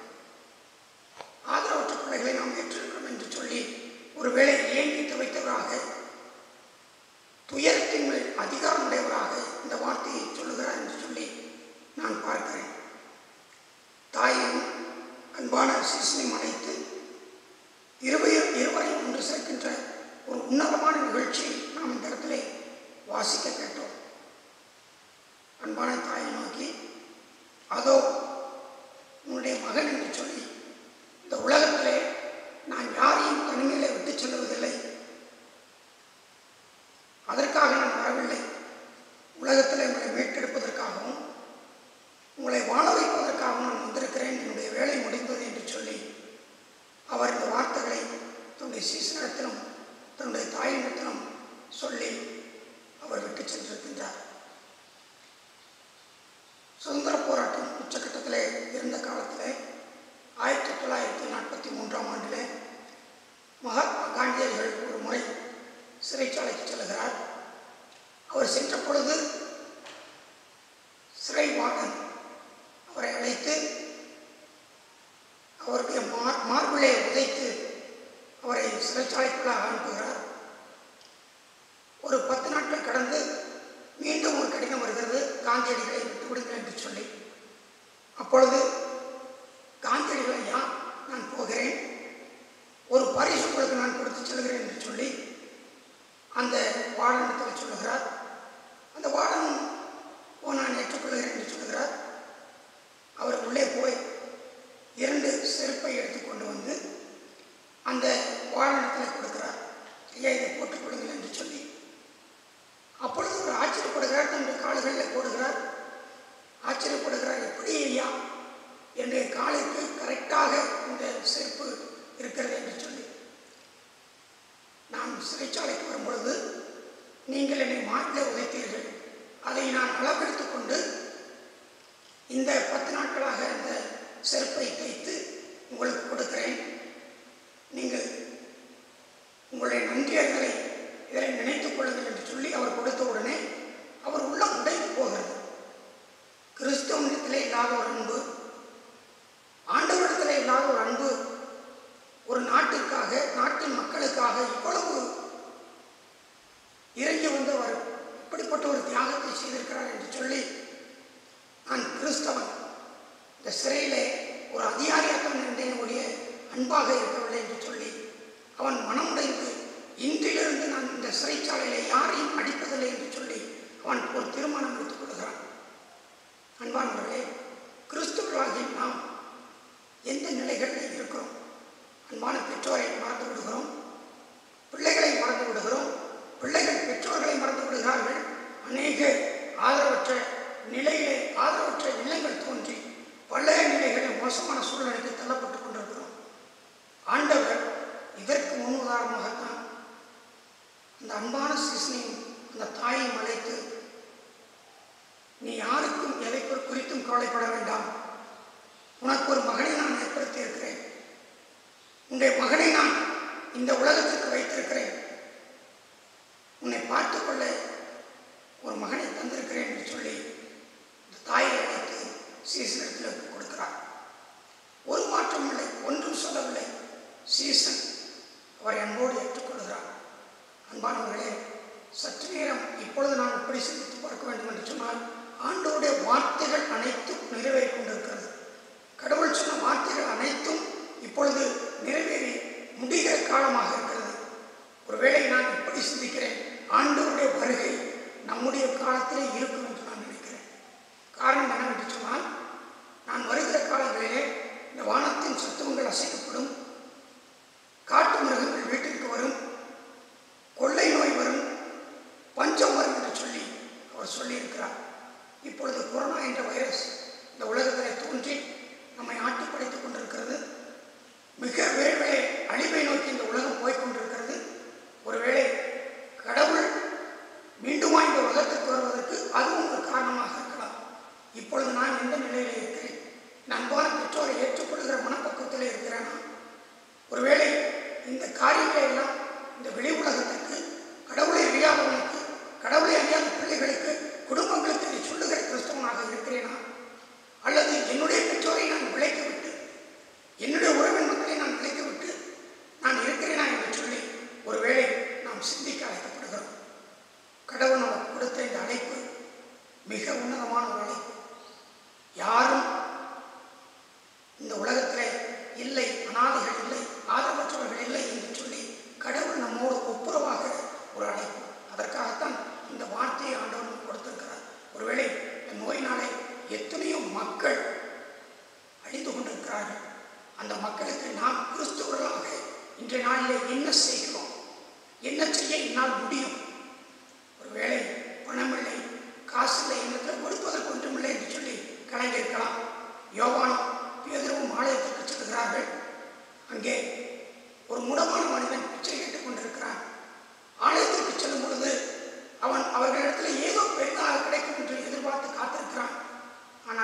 ஆதரவற்ற பிள்ளைகளை நாம் ஏற்றிருக்கிறோம் என்று சொல்லி ஒருவேளை ஏங்கி துவைத்தவராக துயரத்தின் மேல் அதிகாரம் உடையவராக இந்த வார்த்தையை சொல்லுகிறார் என்று சொல்லி நான் பார்க்கிறேன் தாயும் அன்பான சிசுனையும் அழைத்து இருவரையும் இருவரையும் ஒன்று சேர்க்கின்ற ஒரு உன்னதமான நிகழ்ச்சி நாம் இந்த இடத்துல வாசிக்க கேட்டோம் அன்பான தாயை நோக்கி அதோ உன்னுடைய மகன் என்று சொல்லி இந்த உலகத்திலே நான் யாரையும் தனிமையிலே விட்டுச் செல்லுவதில்லை அதற்காக நான் வரவில்லை உலகத்தில் உங்களை மீட்டெடுப்பதற்காகவும் உங்களை வாழ வைப்பதற்காகவும் நான் வந்திருக்கிறேன் என்னுடைய வேலை முடிந்தது என்று சொல்லி அவர் இந்த வார்த்தைகளை தன்னுடைய சீசனிடத்திலும் தன்னுடைய தாயினிடத்திலும் சொல்லி அவர் விட்டு சென்றிருக்கின்றார் சுதந்திர போராட்டம் உச்சக்கட்டத்தில் இருந்த காலத்தில் ஆயிரத்தி தொள்ளாயிரத்தி நாற்பத்தி மூன்றாம் ஆண்டில் மகாத்மா காந்தியடிகள் ஒரு முறை சிறைச்சாலைக்கு செல்கிறார் அவர் சென்ற பொழுது சிறை வார்டன் அவரை அழைத்து அவருடைய மார் மார்பிலே உதைத்து அவரை சிறைச்சாலைக்குள்ளாக அனுப்புகிறார் ஒரு பத்து நாட்கள் கடந்து மீண்டும் ஒரு கடிதம் வருகிறது காந்தியடிகளை விட்டு விடுங்கள் என்று சொல்லி அப்பொழுது காந்தியடிகள் ஐயா நான் போகிறேன் ஒரு பரிசு உங்களுக்கு நான் கொடுத்து செல்கிறேன் என்று சொல்லி அந்த வார்டனிடத்தில் சொல்லுகிறார் அந்த வார்டன் ஓ நான் ஏற்றுக்கொள்கிறேன் என்று சொல்லுகிறார் அவர் உள்ளே போய் இரண்டு செருப்பை எடுத்துக்கொண்டு வந்து அந்த வாகனத்தில் கொடுக்கிறார் ஐயா இதை போட்டுக் கொடுங்கள் என்று சொல்லி அப்பொழுது அவர் ஆச்சரியப்படுகிறார் தன்னுடைய கால்களில் போடுகிறார் ஆச்சரியப்படுகிறார் எப்படி ஐயா என்னுடைய காலுக்கு கரெக்டாக இந்த செருப்பு இருக்கிறது என்று சொல்லி நான் சிறைச்சாலைக்கு வரும்பொழுது நீங்கள் என்னை மாட்டில் உதைத்தீர்கள் அதை நான் அளவெடுத்து கொண்டு இந்த பத்து நாட்களாக இந்த செருப்பை தைத்து உங்களுக்கு கொடுக்கிறேன் நீங்கள் உங்களுடைய நன்றியர்களை இதை நினைத்துக் கொள்ளுங்கள் என்று சொல்லி அவர் கொடுத்த உடனே அவர் உள்ள உடைந்து போகிறது கிறிஸ்தவனிடத்திலே இல்லாத ஒரு அன்பு ஆண்டவரிடத்திலே இல்லாத ஒரு அன்பு ஒரு நாட்டிற்காக நாட்டின் மக்களுக்காக இவ்வளவு இறங்கி வந்து அவர் இப்படிப்பட்ட ஒரு தியாகத்தை செய்திருக்கிறார் என்று சொல்லி நான் கிறிஸ்தவன் இந்த சிறையிலே ஒரு அதிகாரியாக இருந்தேன் ஒழிய அன்பாக இருக்கவில்லை என்று சொல்லி அவன் மனமுடைந்து இன்றிலிருந்து நான் இந்த சிறைச்சாலையிலே யாரையும் அடிப்பதில்லை என்று சொல்லி அவன் ஒரு தீர்மானம் எடுத்துக் கொள்கிறான் அன்பானவர்களே கிறிஸ்துவர்களாகிய நாம் எந்த நிலைகளில் இருக்கிறோம் அன்பான பெற்றோரை மறந்து விடுகிறோம் பிள்ளைகளை மறந்து விடுகிறோம் பிள்ளைகள் பெற்றோர்களை மறந்து விடுகிறார்கள் அநேக ஆதரவற்ற நிலையிலே ஆதரவற்ற இல்லங்கள் தோன்றி பல நிலைகளில் மோசமான சூழ்நிலைக்கு தள்ளப்பட்டுக் கொண்டிருக்கிறோம் ஆண்டவர் இதற்கு முன் உதாரணமாகத்தான் அந்த அன்பான சிசுனையும் அந்த தாயையும் அழைத்து நீ யாருக்கும் எதை குறித்தும் கவலைப்பட வேண்டாம் உனக்கு ஒரு மகனை நான் ஏற்படுத்தி இருக்கிறேன் உன்னுடைய மகனை நான் இந்த உலகத்திற்கு வைத்திருக்கிறேன் உன்னை பார்த்துக்கொள்ள ஒரு மகனை தந்திருக்கிறேன் என்று சொல்லி இந்த தாயை அழைத்து சீசனிடத்தில் கொடுக்கிறார் ஒரு மாற்றம் இல்லை ஒன்றும் சொல்லவில்லை சீசன் அவரை அன்போடு ஏற்றுக்கொள்கிறார் அன்பானவர்களே சற்று நேரம் இப்பொழுது நாம் எப்படி சிந்தித்து பார்க்க வேண்டும் என்று சொன்னால் ஆண்டோருடைய வார்த்தைகள் அனைத்தும் நிறைவேறி கொண்டிருக்கிறது கடவுள் சொன்ன வார்த்தைகள் அனைத்தும் இப்பொழுது நிறைவேறி முடிகிற காலமாக இருக்கிறது ஒருவேளை நான் இப்படி சிந்திக்கிறேன் ஆண்டவருடைய வருகை நம்முடைய காலத்திலே இருக்கும் என்று நான் நினைக்கிறேன் காரணம் என்னவென்று சொன்னால் நான் வருகிற காலங்களிலே இந்த வானத்தின் சத்துவங்கள் அசைக்கப்படும் காட்டு மிருகங்கள் வீட்டிற்கு வரும் கொள்ளை நோய் வரும் பஞ்சம் வரும் என்று சொல்லி அவர் சொல்லியிருக்கிறார் இப்பொழுது கொரோனா என்ற வைரஸ் இந்த உலகத்தில் தோன்றி நம்மை ஆட்டி படைத்துக் கொண்டிருக்கிறது மிக விரைவிலே அழிவை நோக்கி இந்த உலகம் போய்க்கொண்டிருக்கிறது ஒருவேளை கடவுள் மீண்டுமா இந்த உலகத்துக்கு வருவதற்கு அதுவும் ஒரு காரணமாக இருக்கலாம் இப்பொழுது நான் எந்த நிலையிலே இருக்கிறேன் நண்பான பெற்றோரை ஏற்றுக்கொள்கிற மனப்பக்குவத்தில் இருக்கிறேனா ஒருவேளை இந்த காரியங்களை எல்லாம் இந்த வெளி உலகத்திற்கு கடவுளை அறியாதவனுக்கு கடவுளை அறியாத பிள்ளைகளுக்கு குடும்பங்களுக்கு இதை சொல்லுகிற கிறிஸ்தவனாக இருக்கிறேனா அல்லது என்னுடைய பெற்றோரை நான் விளைத்துவிட்டு என்னுடைய உறவின் மக்களை நான் விளைத்துவிட்டு நான் இருக்கிறேனா என்று சொல்லி ஒருவேளை நாம் சிந்திக்க அழைக்கப்படுகிறோம் கடவுள் நமக்கு கொடுத்த இந்த அழைப்பு மிக உன்னதமான ஒரு அழைப்பு யாரும் இந்த உலகத்திலே இல்லை அனாதைகள் இல்லை ஆதரவற்றவர்கள் இல்லை என்று சொல்லி கடவுள் நம்மோடு ஒப்புரவாக ஒரு அழைப்பு அதற்காகத்தான் இந்த வார்த்தையை ஆண்டவர் நமக்கு கொடுத்திருக்கிறார் ஒருவேளை இந்த நோயினாலே எத்தனையோ மக்கள் அழிந்து கொண்டிருக்கிறார்கள் அந்த மக்களுக்கு நாம் கிறிஸ்துவர்களாக இன்றைய நாளிலே என்ன செய்கிறோம் என்ன செய்ய என்னால் முடியும் ஒருவேளை பணமில்லை காசு இல்லை என்னத்தில் கொடுப்பதற்கு ஒன்றுமில்லை என்று சொல்லி கலங்கியிருக்கலாம் யோவானும் பேதரும் ஆலயத்திற்கு செல்கிறார்கள் அங்கே ஒரு முடமான மனிதன் பிச்சை கேட்டுக் கொண்டிருக்கிறான் ஆலயத்திற்கு செல்லும் பொழுது அவன் அவர்களிடத்தில் ஏதோ பெரிதாக கிடைக்கும் என்று எதிர்பார்த்து காத்திருக்கிறான் ஆனால்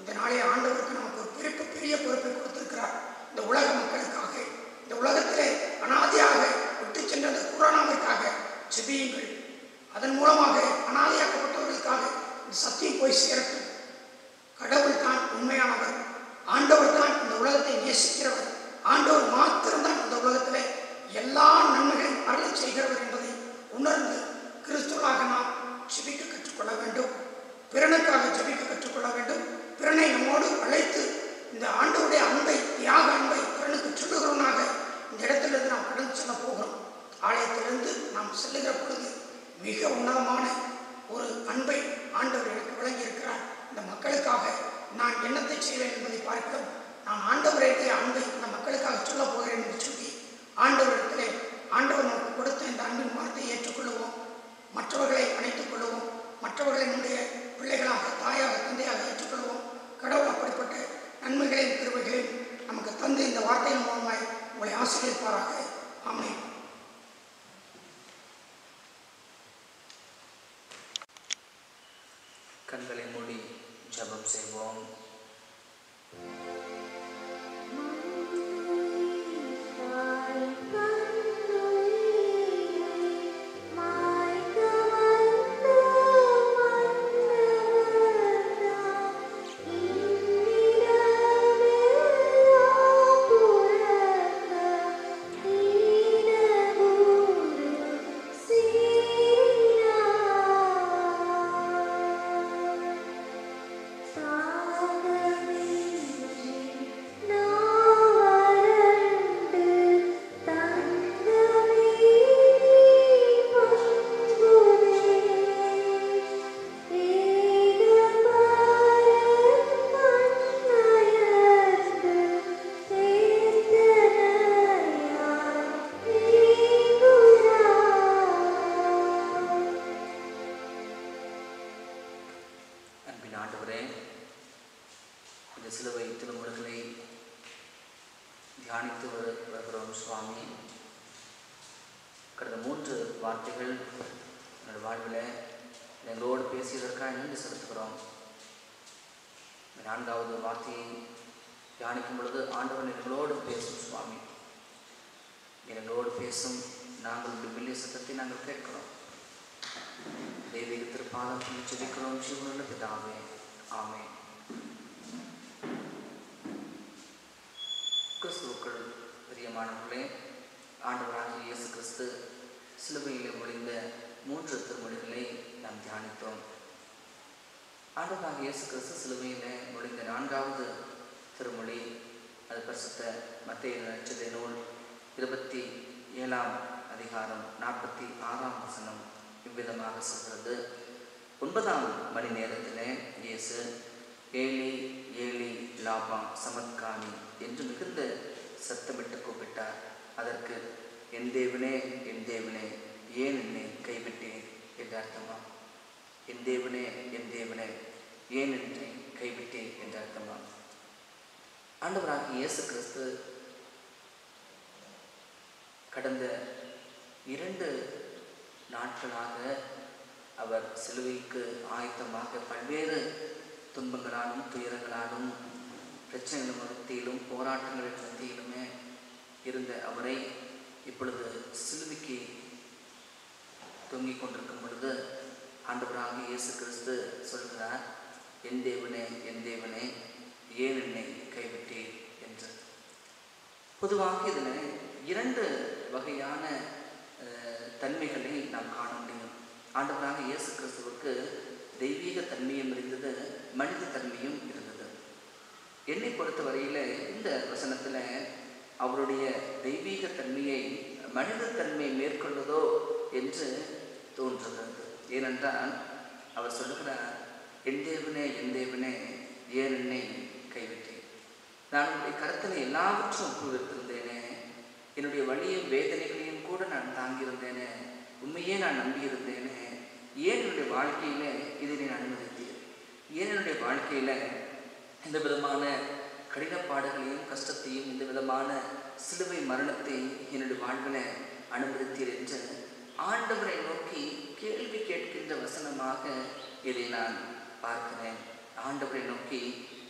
இந்த நாளே ஆண்டவருக்கு நமக்கு ஒரு பெரிய பெரிய பொறுப்பை கொடுத்திருக்கிறார் இந்த உலக மக்களுக்காக இந்த உலகத்திலே அனாதையாக விட்டு சென்ற அந்த குரானாவிற்காக ஜெபியுங்கள் அதன் மூலமாக அனாதையாக்கப்பட்டவர்களுக்காக இந்த சத்தியம் போய் சேரட்டும் கடவுள் தான் உண்மையானவர் ஆண்டவர் தான் இந்த உலகத்தை நேசிக்கிறவர் ஆண்டவர் மாத்திரம்தான் இந்த உலகத்திலே எல்லா நன்மைகளையும் அருளை செய்கிறவர் என்பதை உணர்ந்து கிறிஸ்துவாக நாம் ஜெபிக்க கற்றுக்கொள்ள வேண்டும் பிறனுக்காக ஜெபிக்க கற்றுக்கொள்ள வேண்டும் பிறனை நம்மோடு அழைத்து இந்த ஆண்டவருடைய அன்பை தியாக அன்பை பிறனுக்கு சொல்லுகிறவனாக இந்த இடத்திலிருந்து நாம் கடந்து செல்ல போகிறோம் ஆலயத்திலிருந்து நாம் செல்லுகிற பொழுது மிக உன்னதமான ஒரு அன்பை ஆண்டவர் எனக்கு வழங்கியிருக்கிறார் இந்த மக்களுக்காக நான் என்னத்தை செய்வேன் என்பதை பார்க்கிறோம் நான் ஆண்டவருடைய அன்பை இந்த மக்களுக்காக சொல்ல போகிறேன் என்று சொல்லி ஆண்டவரிடத்திலே ஆண்டவர் நமக்கு கொடுத்த இந்த அன்பின் வார்த்தையை ஏற்றுக்கொள்ளுவோம் மற்றவர்களை அணைத்துக் கொள்ளுவோம் மற்றவர்களை நம்முடைய பிள்ளைகளாக தாயாக தந்தையாக ஏற்றுக்கொள்வோம் கடவுள் அப்படிப்பட்ட நன்மைகளையும் கிருபைகளையும் நமக்கு தந்து இந்த வார்த்தையின் மூலமாய் உங்களை ஆசீர்வதிப்பாராக ஆமென் கண்களை மூடி ஜெபம் செய்வோம் அன்பின் ஆண்டவரே இந்த சிலுவை திருமுறைகளை தியானித்து வரு வருகிறோம் சுவாமி கடந்த மூன்று வார்த்தைகள் எங்கள் வாழ்வில் எங்களோடு பேசியதற்காக நன்றி செலுத்துகிறோம் இந்த நான்காவது வார்த்தையை தியானிக்கும் பொழுது ஆண்டவன் எங்களோடு பேசும் சுவாமி நீர் எங்களோடு பேசும் நாங்கள் உடைய மெல்லிய சத்தத்தை நாங்கள் கேட்கிறோம் தெய்வீக திருப்பாதத்தில் ஜெபிக்கிறோம் சிவனுள்ள பிதாவே ஆமென் கிறிஸ்துவுக்குள் பிரியமானவர்களே ஆண்டவராகிய இயேசு கிறிஸ்து சிலுவையிலே முடிந்த மூன்று திருமொழிகளை நாம் தியானித்தோம் ஆண்டவராகிய இயேசு கிறிஸ்து சிலுவையிலே முடிந்த நான்காவது திருமொழி அது பரிசுத்த மத்திய நட்சத்திர நூல் இருபத்தி ஏழாம் அதிகாரம் நாற்பத்தி ஆறாம் வசனம் இவ்விதமாக சொல்கிறது ஒன்பதாம் மணி நேரத்திலே இயேசு ஏலி ஏலி லாபா சமத்கானி என்று மிகுந்த சத்தமிட்டு கூப்பிட்டார் அதற்கு என் தேவனே என் தேவனே ஏன் என்னை கைவிட்டேன் என்று அர்த்தமா என் தேவனே என் தேவனே ஏன் என்னை கைவிட்டேன் என்று அர்த்தமா ஆண்டவராகிய இயேசு கிறிஸ்து கடந்த இரண்டு நாட்களாக அவர் சிலுவைக்கு ஆயத்தமாக பல்வேறு துன்பங்களாலும் துயரங்களாலும் பிரச்சனைகள் மத்தியிலும் போராட்டங்கள் மத்தியிலுமே இருந்த அவரை இப்பொழுது சிலுவைக்கு தொங்கிக் கொண்டிருக்கும் பொழுது ஆண்டவராக இயேசு கிறிஸ்து சொல்கிறார் என் தேவனே என் தேவனே ஏன் என்னை கைவிட்டீர் என்று பொதுவாக இதில் இரண்டு வகையான அஹ், தன்மைகளை நாம் காண முடியும் ஆண்டவராக இயேசு கிறிஸ்துவுக்கு தெய்வீக தன்மையும் இருந்தது மனித தன்மையும் இருந்தது என்னை பொறுத்தவரையில் இந்த வசனத்தில் அவருடைய தெய்வீக தன்மையை மனித தன்மை மேற்கொள்வதோ என்று தோன்றுகிறது ஏனென்றால் அவர் சொல்லுகிறார் என் தேவனே என் தேவனே ஏன் என்னை கைவிட்டேன் நான் உங்களுடைய கருத்தில் எல்லாவற்றும் ஒப்புவித்திருந்தேனே என்னுடைய வலியும் வேதனைகளையும் கூட நான் தாங்கியிருந்தேனே உண்மையே நான் நம்பியிருந்தேனே ஏன் என்னுடைய வாழ்க்கையில் இதை நீ அனுமதித்தீர் ஏன் என்னுடைய வாழ்க்கையில் இந்த விதமான கடினப்பாடுகளையும் கஷ்டத்தையும் இந்த விதமான சிலுவை மரணத்தை என்னுடைய வாழ்வில் அனுமதித்தீர் என்று ஆண்டவரை நோக்கி கேள்வி கேட்கின்ற வசனமாக இதை நான் பார்க்கிறேன் ஆண்டவரை நோக்கி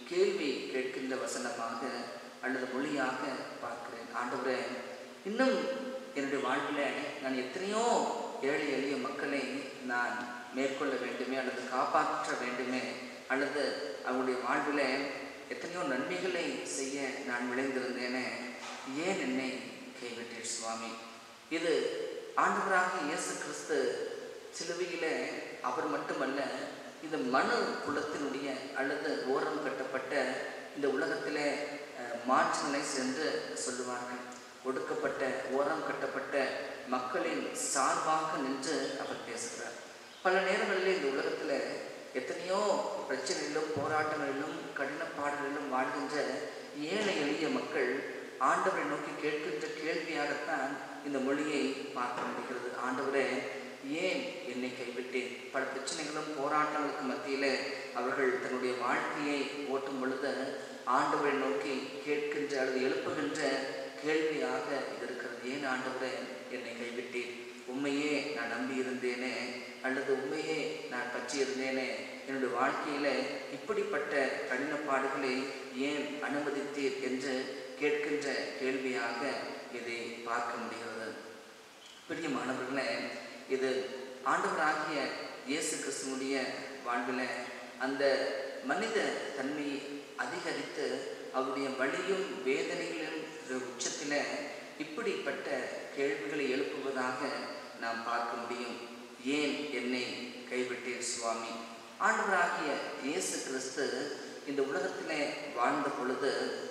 கேள்வி கேட்கின்ற வசனமாக அல்லது மொழியாக பார்க்கிறேன் ஆண்டவரே இன்னும் என்னுடைய வாழ்வில் நான் எத்தனையோ ஏழை எளிய மக்களை நான் மேற்கொள்ள வேண்டுமே அல்லது காப்பாற்ற வேண்டுமே அல்லது அவங்களுடைய வாழ்வில் எத்தனையோ நன்மைகளை செய்ய நான் விளைந்திருந்தேனே ஏன் என்னை கைவிட்டீர் சுவாமி இது ஆண்டவராக இயேசு கிறிஸ்து சிலுவையிலே அவர் மட்டுமல்ல இந்த மனு குலத்தினுடைய அல்லது ஓரம் கட்டப்பட்ட இந்த உலகத்திலே அஹ், மாற்றுநிலை சென்று சொல்லுவார்கள் ஒடுக்கப்பட்ட ஓரம் கட்டப்பட்ட மக்களின் சார்பாக நின்று அவர் பேசுகிறார் பல நேரங்களில் இந்த உலகத்தில் எத்தனையோ பிரச்சனைகளிலும் போராட்டங்களிலும் கடினப்பாடுகளிலும் வாழ்கின்ற ஏழை எளிய மக்கள் ஆண்டவரை நோக்கி கேட்கின்ற கேள்வியாகத்தான் இந்த மொழியை பார்க்க முடிகிறது ஆண்டவரே ஏன் என்னை கைவிட்டேன் பல பிரச்சனைகளும் போராட்டங்களுக்கு மத்தியிலே அவர்கள் தன்னுடைய வாழ்க்கையை ஓட்டும் பொழுது ஆண்டவரை நோக்கி கேட்கின்ற அல்லது எழுப்புகின்ற கேள்வியாக இது இருக்கிறது ஏன் ஆண்டவரே என்னை கைவிட்டேன் உண்மையே நான் நம்பி இருந்தேனே அல்லது உண்மையே நான் பற்றி இருந்தேனே என்னுடைய வாழ்க்கையில இப்படிப்பட்ட கடினப்பாடுகளை ஏன் அனுமதித்தீர் என்று கேட்கின்ற கேள்வியாக இதை பார்க்க முடிகிறது பிரியமானவர்களே இது ஆண்டவராகிய இயேசு கிறிஸ்துவனுடைய வாழ்வில் அந்த மனித தன்மையை அதிகரித்து அவருடைய வலியும் வேதனைகளின் உச்சத்தில் இப்படிப்பட்ட கேள்விகளை எழுப்புவதாக நாம் பார்க்க முடியும் ஏன் என்னை கைவிட்டீர் சுவாமி ஆண்டவராகிய இயேசு கிறிஸ்து இந்த உலகத்திலே வாழ்ந்த பொழுது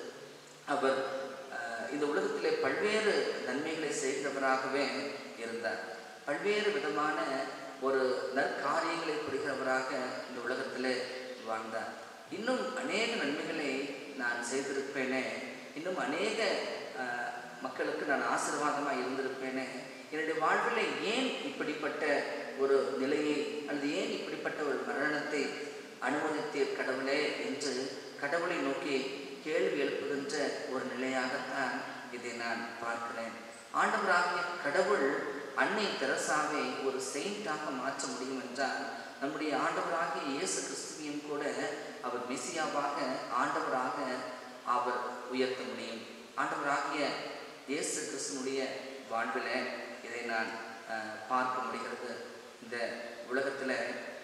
அவர் அஹ், இந்த உலகத்திலே பல்வேறு நன்மைகளை செய்கிறவராகவே இருந்தார் பல்வேறு விதமான ஒரு நற்காரியங்களை புரிகிறவராக இந்த உலகத்திலே வாழ்ந்தார் இன்னும் அநேக நன்மைகளை நான் செய்திருப்பேனே இன்னும் அநேக அஹ், மக்களுக்கு நான் ஆசீர்வாதமாக இருந்திருப்பேனே என்னுடைய வாழ்வில் ஏன் இப்படிப்பட்ட ஒரு நிலையை அல்லது ஏன் இப்படிப்பட்ட ஒரு மரணத்தை அனுமதித்தீர் கடவுளே என்று கடவுளை நோக்கி கேள்வி எழுப்புகின்ற ஒரு நிலையாகத்தான் இதை நான் பார்க்கிறேன் ஆண்டவராகிய கடவுள் அன்னை தெரசாவை ஒரு செயின்டாக மாற்ற முடியும் என்றால் நம்முடைய ஆண்டவராகிய இயேசு கிறிஸ்துவையும் கூட அவர் மெசியாவாக ஆண்டவராக அவர் உயர்த்த முடியும் ஆண்டவராகிய இயேசு கிறிஸ்துனுடைய வாழ்வில் இதை நான் அஹ், பார்க்க முடிகிறது இந்த உலகத்தில்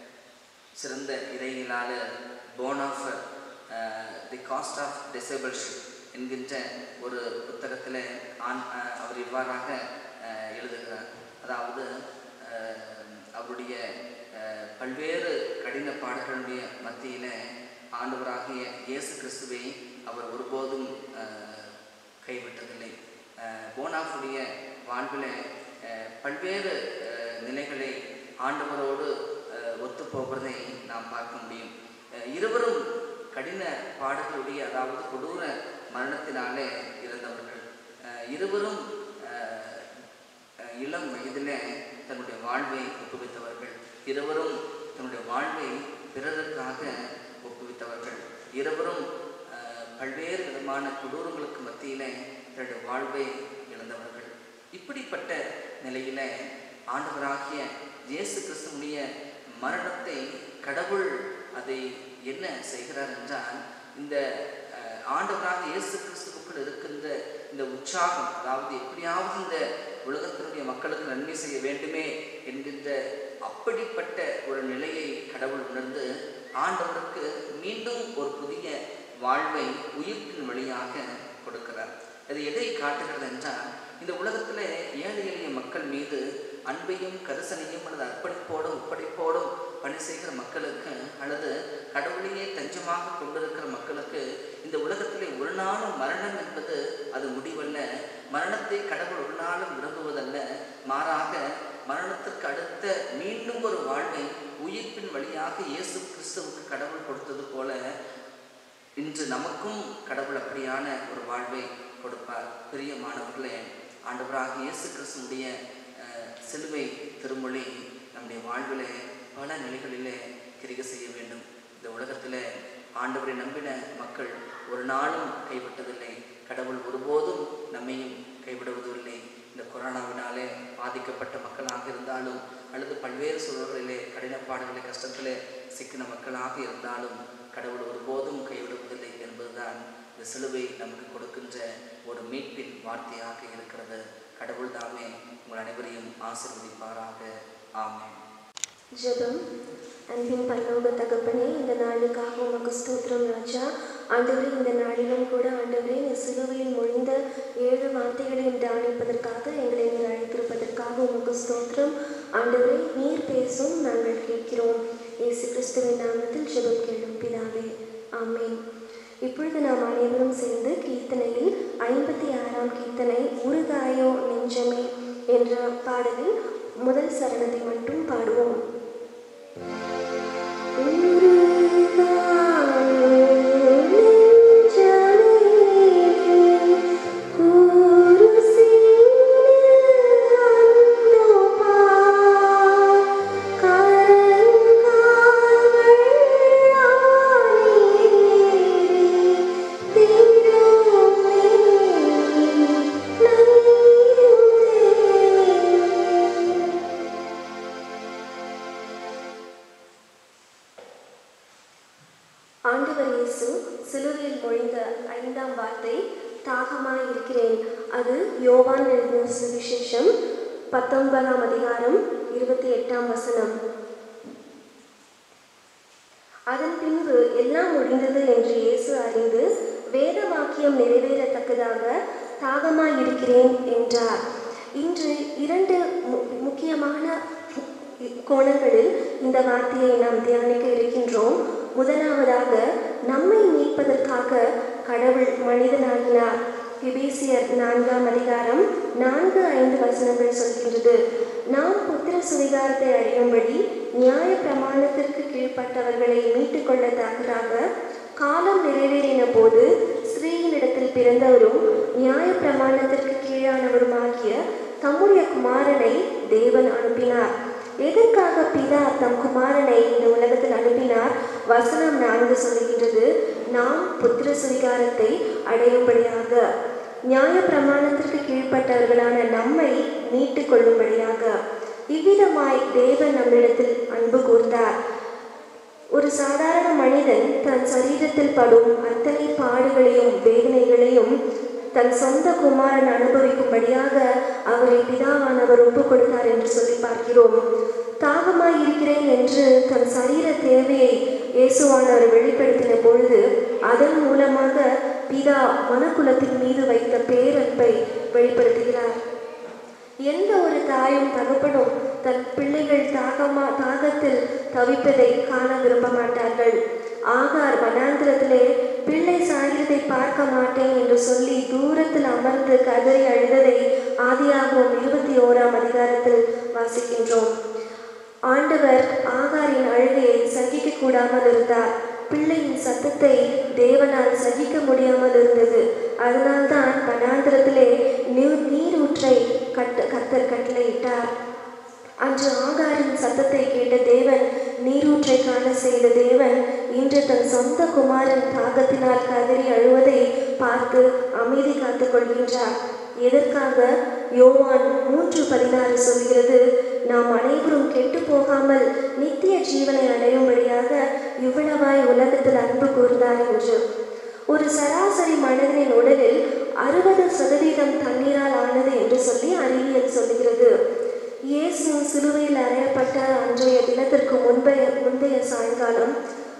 சிறந்த இறையியலாளர் போனாஃபர் தி காஸ்ட் ஆஃப் டிசேபிள்ஷிப் என்கின்ற ஒரு புத்தகத்தில் ஆண் அஹ், அவர் இவ்வாறாக அஹ், எழுதுகிறார் அதாவது அஹ், அவருடைய அஹ், பல்வேறு கடின பாடுகளுடைய மத்தியில் ஆண்டவராகிய இயேசு கிறிஸ்துவை அவர் ஒருபோதும் அஹ், கைவிட்டதில்லை அஹ், போனாஃபுடைய வாழ்வில் அஹ், பல்வேறு அஹ், நிலைகளை ஆண்டவரோடு அஹ், ஒத்துப்போகிறதை நாம் பார்க்க முடியும் அஹ், இருவரும் கடின பாடுகளுடைய அதாவது கொடூர மரணத்தினாலே இறந்தவர்கள் அஹ், இருவரும் அஹ், அஹ், இளம் வயதிலே தன்னுடைய வாழ்வை ஒப்புவித்தவர்கள் இருவரும் தன்னுடைய வாழ்வை பிறருக்காக ஒப்புவித்தவர்கள் இருவரும் அஹ், பல்வேறு விதமான கொடூரங்களுக்கு மத்தியிலே தன்னுடைய வாழ்வை இழந்தவர்கள் இப்படிப்பட்ட நிலையில ஆண்டவராகிய இயேசு கிறிஸ்துவனுடைய மரணத்தை கடவுள் அதை என்ன செய்கிறார் என்றால் இந்த அஹ், ஆண்டவராக இயேசு கிறிஸ்துவுக்குள் இருக்கின்ற இந்த உற்சாகம் அதாவது எப்படியாவது இந்த உலகத்தினுடைய மக்களுக்கு நன்மை செய்ய வேண்டுமே என்கின்ற அப்படிப்பட்ட ஒரு நிலையை கடவுள் உணர்ந்து ஆண்டவருக்கு மீண்டும் ஒரு புதிய வாழ்வை உயிர்ப்பின் வழியாக கொடுக்கிறார் அது எதை காட்டுகிறது என்றால் இந்த உலகத்தில் ஏழை எளிய மக்கள் மீது அன்பையும் கரிசனையும் அல்லது அர்ப்பணிப்போடும் ஒப்படைப்போடும் பணி செய்கிற மக்களுக்கு அல்லது கடவுளையே தஞ்சமாக கொண்டிருக்கிற மக்களுக்கு இந்த உலகத்திலே ஒரு நாளும் மரணம் என்பது அது முடிவல்ல மரணத்தை கடவுள் ஒரு நாளும் விரும்புவதல்ல மாறாக மரணத்திற்கு அடுத்த மீண்டும் ஒரு வாழ்வை உயிர்ப்பின் வழியாக இயேசு கிறிஸ்துவுக்கு கடவுள் கொடுத்தது போல இன்று நமக்கும் கடவுள் அப்படியான ஒரு வாழ்வை கொடுப்பார் பிரியமானவர்களே ஆண்டவராக இயேசு கிறிஸ்துடைய அஹ், சிலுவை திருமொழி நம்முடைய வாழ்விலே பல நிலைகளிலே கிரிகை செய்ய வேண்டும் இந்த உலகத்தில் ஆண்டவரை நம்பின மக்கள் ஒரு நாளும் கைவிட்டதில்லை கடவுள் ஒருபோதும் நம்மையும் கைவிடுவதில்லை இந்த கொரோனாவினாலே பாதிக்கப்பட்ட மக்களாக இருந்தாலும் அல்லது பல்வேறு சூழல்களிலே கடினப்பாடுகளை கஷ்டத்திலே சிக்கின மக்களாக இருந்தாலும் கடவுள் ஒருபோதும் கைவிடுவதில்லை சிலுவை நமக்கு கொடுக்கின்ற ஒரு மீட்பின் வார்த்தையாக இருக்கிறது கடவுள் தாமே உங்கள் அனைவரையும் ஆசீர்வதிப்பாராக ஆமென் ஜெபம் அன்பின் பரலோக தகப்பனே இந்த நாளுக்காக உமக்கு ஸ்தோத்திரம் ராஜா ஆண்டவரே இந்த நாளிலும் கூட ஆண்டவரே இந்த சிலுவையில் மொழிந்த ஏழு வார்த்தைகளையும் தியானிப்பதற்காக எங்களை நீர் அழைத்திருப்பதற்காக உமக்கு ஸ்தோத்திரம் ஆண்டவரே நீர் பேசும் நாங்கள் கேட்கிறோம் இயேசு கிறிஸ்துவின் நாமத்தில் ஜெபம் கேளும் பிதாவே ஆமென் இப்பொழுது நாம் அனைவரும் சேர்ந்து கீர்த்தனையில் ஐம்பத்தி ஆறாம் கீர்த்தனை உருகாயோ நெஞ்சமே என்ற பாடலில் முதல் சரணத்தை மட்டும் பாடுவோம் ஆண்டவர் இயேசு சிலுவையில் மொழிந்த ஐந்தாம் வார்த்தை தாகமாய் இருக்கிறேன் அது யோவான் எழுதின சுவிசேஷம் பத்தொன்பதாம் அதிகாரம் இருபத்தி எட்டாம் வசனம் அதன் பின்பு எல்லாம் முடிந்தது என்று இயேசு அறிந்து வேத வாக்கியம் நிறைவேறத்தக்கதாக தாகமாய் இருக்கிறேன் என்றார் இன்று இரண்டு மு- முக்கியமான கோணங்களில் இந்த வார்த்தையை நாம் தியானிக்க இருக்கின்றோம் முதலாவதாக நம்மை மீட்பதற்காக கடவுள் மனிதனாகினார் எபேசியர் நான்காம் அதிகாரம் நான்கு ஐந்து வசனங்கள் சொல்கின்றது நாம் புத்திர சுவிகாரத்தை அடையும்படி நியாய பிரமாணத்திற்கு கீழ்ப்பட்டவர்களை மீட்டுக்கொள்ள தக்கதாக காலம் நிறைவேறின போது ஸ்ரீயினிடத்தில் பிறந்தவரும் நியாய பிரமாணத்திற்கு கீழானவருமாகிய தம்முடைய குமாரனை தேவன் அனுப்பினார் எதற்காக பிதா தம் குமாரனை இந்த உலகத்தில் அனுப்பினார் வசனம் நான்கு சொல்லுகின்றது நாம் புத்திர சுவிகாரத்தை அடையும்படியாக நியாய பிரமாணத்திற்கு கீழ்ப்பட்டவர்களான நம்மை மீட்டுக் கொள்ளும்படியாக இவ்விதமாய் தேவன் நம்மிடத்தில் அன்பு கூர்ந்தார் ஒரு சாதாரண மனிதன் தன் சரீரத்தில் படும் அத்தனை பாடுகளையும் வேதனைகளையும் தன் சொந்த குமாரன் அனுபவிக்கும்படியாக அவரை பிதாவானவர் ஒப்புக் கொடுத்தார் என்று சொல்லி பார்க்கிறோம் தாகமாய் இருக்கிறேன் என்று தன் சரீர தேவையை இயேசுவானவர் வெளிப்படுத்தின பொழுது அதன் மூலமாக பிதா மனக்குலத்தின் மீது வைத்த பேரன்பை வெளிப்படுத்துகிறார் எந்த ஒரு தாயும் தகப்பனும் தன் பிள்ளைகள் தாகமா தாகத்தில் தவிப்பதை காண விரும்ப மாட்டார்கள் ஆகார் வனாந்திரத்திலே பிள்ளை சாகிறதை பார்க்க மாட்டேன் என்று சொல்லி தூரத்தில் அமர்ந்து கதறி அழுததை ஆதியாகவும் இருபத்தி ஓராம் அதிகாரத்தில் வாசிக்கின்றோம் ஆண்டவர் ஆகாரின் அழுகையை சகிக்க கூடாமல் இருந்தார் பிள்ளையின் சத்தத்தை தேவனால் சகிக்க முடியாமல் இருந்தது அதனால்தான் வனாந்திரத்திலே நீர் நீரூற்றை கட்ட கத்தர் கட்டளையிட்டார் அன்று ஆகாரின் சத்தத்தை கேட்ட தேவன் நீரூற்றை காண செய்த தேவன் இன்று தன் சொந்த குமாரன் தாகத்தினால் கதறி அழுவதை பார்த்து அமைதி காத்துக் கொள்கின்றார் எதற்காக யோவான் மூன்று பதினாறு சொல்கிறது நாம் அனைவரும் கெட்டு போகாமல் நித்திய ஜீவனை அடையும்படியாக இவ்வளவாய் உலகத்தில் அன்பு கூர்ந்தார் என்று ஒரு சராசரி மனிதனின் உடலில் அறுபது சதவீதம் தண்ணீரால் ஆனது என்று சொல்லி அறிவியல் சொல்லுகிறது இயேசு சிலுவையில் அறையப்பட்ட அன்றைய தினத்திற்கு முந்தைய முந்தைய சாயங்காலம்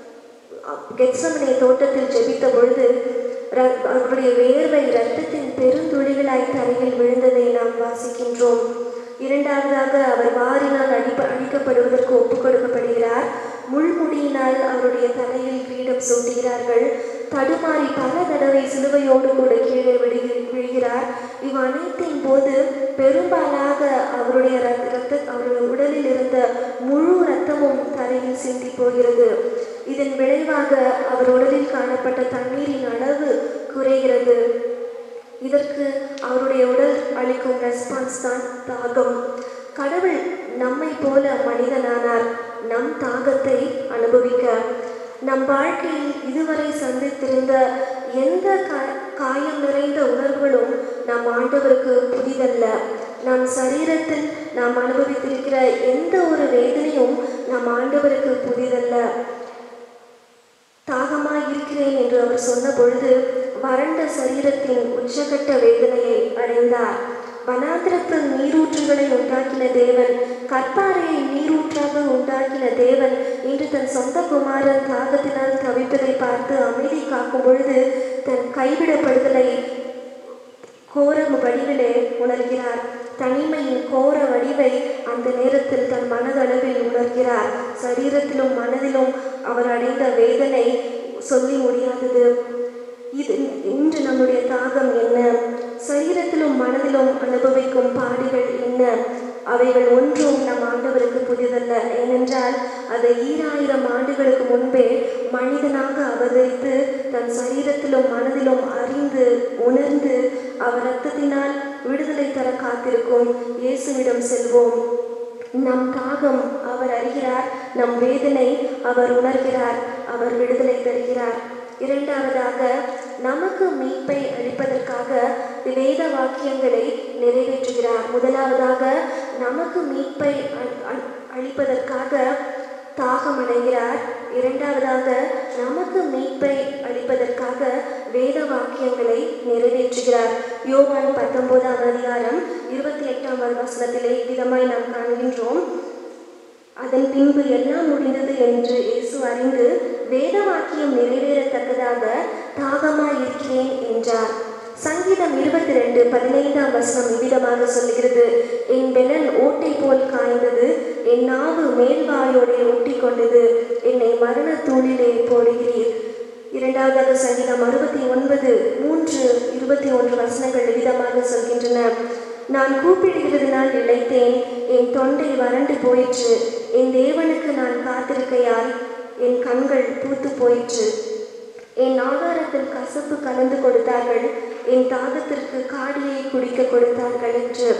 கெட்சமனை தோட்டத்தில் ஜெபித்த பொழுது ர- அவருடைய வேர்வை இரத்தத்தின் பெருந்துளிகளாய் தரையில் விழுந்ததை நாம் வாசிக்கின்றோம் இரண்டாவதாக அவர் வாரினால் அடிப்ப அழிக்கப்படுவதற்கு ஒப்புக் கொடுக்கப்படுகிறார் முள்முடியினால் அவருடைய தலையில் கிரீடம் சூட்டுகிறார்கள் தடுமாறி பல தடவை சிலுவையோடு கூட கீழே விழுகி விழுகிறார் இவ் அனைத்தின் போது பெரும்பாலாக அவருடைய ரத்த ரத்த- அவருடைய உடலில் இருந்த முழு இரத்தமும் தரையில் சிந்தி போகிறது இதன் விளைவாக அவர் உடலில் காணப்பட்ட தண்ணீரின் அளவு குறைகிறது இதற்கு அவருடைய உடல் அளிக்கும் ரெஸ்பான்ஸ் தான் தாகம் கடவுள் நம்மை போல மனிதனானார் நம் தாகத்தை அனுபவிக்க நம் வாழ்க்கையில் இதுவரை சந்தித்திருந்த எந்த கா- காயம் நிறைந்த உணர்வுகளும் நம் ஆண்டவருக்கு புதிதல்ல நம் சரீரத்தில் நாம் அனுபவித்திருக்கிற எந்த ஒரு வேதனையும் நம் ஆண்டவருக்கு புதிதல்ல தாகமாய் இருக்கிறேன் என்று அவர் சொன்ன பொழுது வறண்ட சரீரத்தின் உச்சகட்ட வேதனையை அடைந்தார் வனாந்திரத்தில் நீரூற்றுகளை உண்டாக்கின தேவன் கற்பாறையை நீரூற்றாக உண்டாக்கின தேவன் இன்று தன் சொந்த குமாரன் தாகத்தினால் தவிப்பதை பார்த்து அமைதி காக்கும் பொழுது தன் கைவிடப்படுதலை கோர வடிவிலே உணர்கிறார் தனிமையின் கோர வடிவை அந்த நேரத்தில் தன் மனதளவில் உணர்கிறார் சரீரத்திலும் மனதிலும் அவர் அடைந்த வேதனை சொல்லி முடியாதது இது இன்று நம்முடைய தாகம் என்ன சரீரத்திலும் மனதிலும் அனுபவிக்கும் பாடுகள் என்ன அவைகள் ஒன்றும் நம் ஆண்டவருக்கு புதிதல்ல ஏனென்றால் அதை ஈராயிரம் ஆண்டுகளுக்கு முன்பே மனிதனாக அவதரித்து தன் சரீரத்திலும் மனதிலும் அறிந்து உணர்ந்து அவர் ரத்தத்தினால் விடுதலை தர காத்திருக்கும் இயேசுவிடம் செல்வோம் நம் தாகம் அவர் அறிகிறார் நம் வேதனை அவர் உணர்கிறார் அவர் விடுதலை தருகிறார் இரண்டாவதாக நமக்கு மீட்பை அளிப்பதற்காக வேத வாக்கியங்களை நிறைவேற்றுகிறார் முதலாவதாக நமக்கு மீட்பை அ- அ- அளிப்பதற்காக தாகம் அடைகிறார் இரண்டாவதாக நமக்கு மீட்பை அளிப்பதற்காக வேத வாக்கியங்களை நிறைவேற்றுகிறார் யோவான் பத்தொன்பதாம் அதிகாரம் இருபத்தி எட்டாம் வசனத்திலே விதமாய் நாம் காண்கின்றோம் அதன் பின்பு எல்லாம் முடிந்தது என்று இயேசு அறிந்து வேத வாக்கியம் நிறைவேறத்தக்கதாக தாகமாய் இருக்கிறேன் என்றார் சங்கீதம் இருபத்தி ரெண்டு பதினைந்தாம் வசனம் இவ்விதமாக சொல்கிறது என் பெலன் ஓட்டை போல் காய்ந்தது என் நாவு மேல்வாயோடே ஒட்டி கொண்டது என்னை மரண தூளிலே போடுகிறீர் இரண்டாவதாக சங்கீதம் அறுபத்தி ஒன்பது மூன்று இருபத்தி ஒன்று வசனங்கள் விதமாக சொல்கின்றன நான் கூப்பிடுகிறதுனால் இழைத்தேன் என் தொண்டை வறண்டு போயிற்று என் தேவனுக்கு நான் காத்திருக்கையால் என் கண்கள் பூத்து போயிற்று என் ஆகாரத்தில் கசப்பு கலந்து கொடுத்தார்கள் என் தாகத்திற்கு காடியை குடிக்க கொடுத்தார்கள் என்று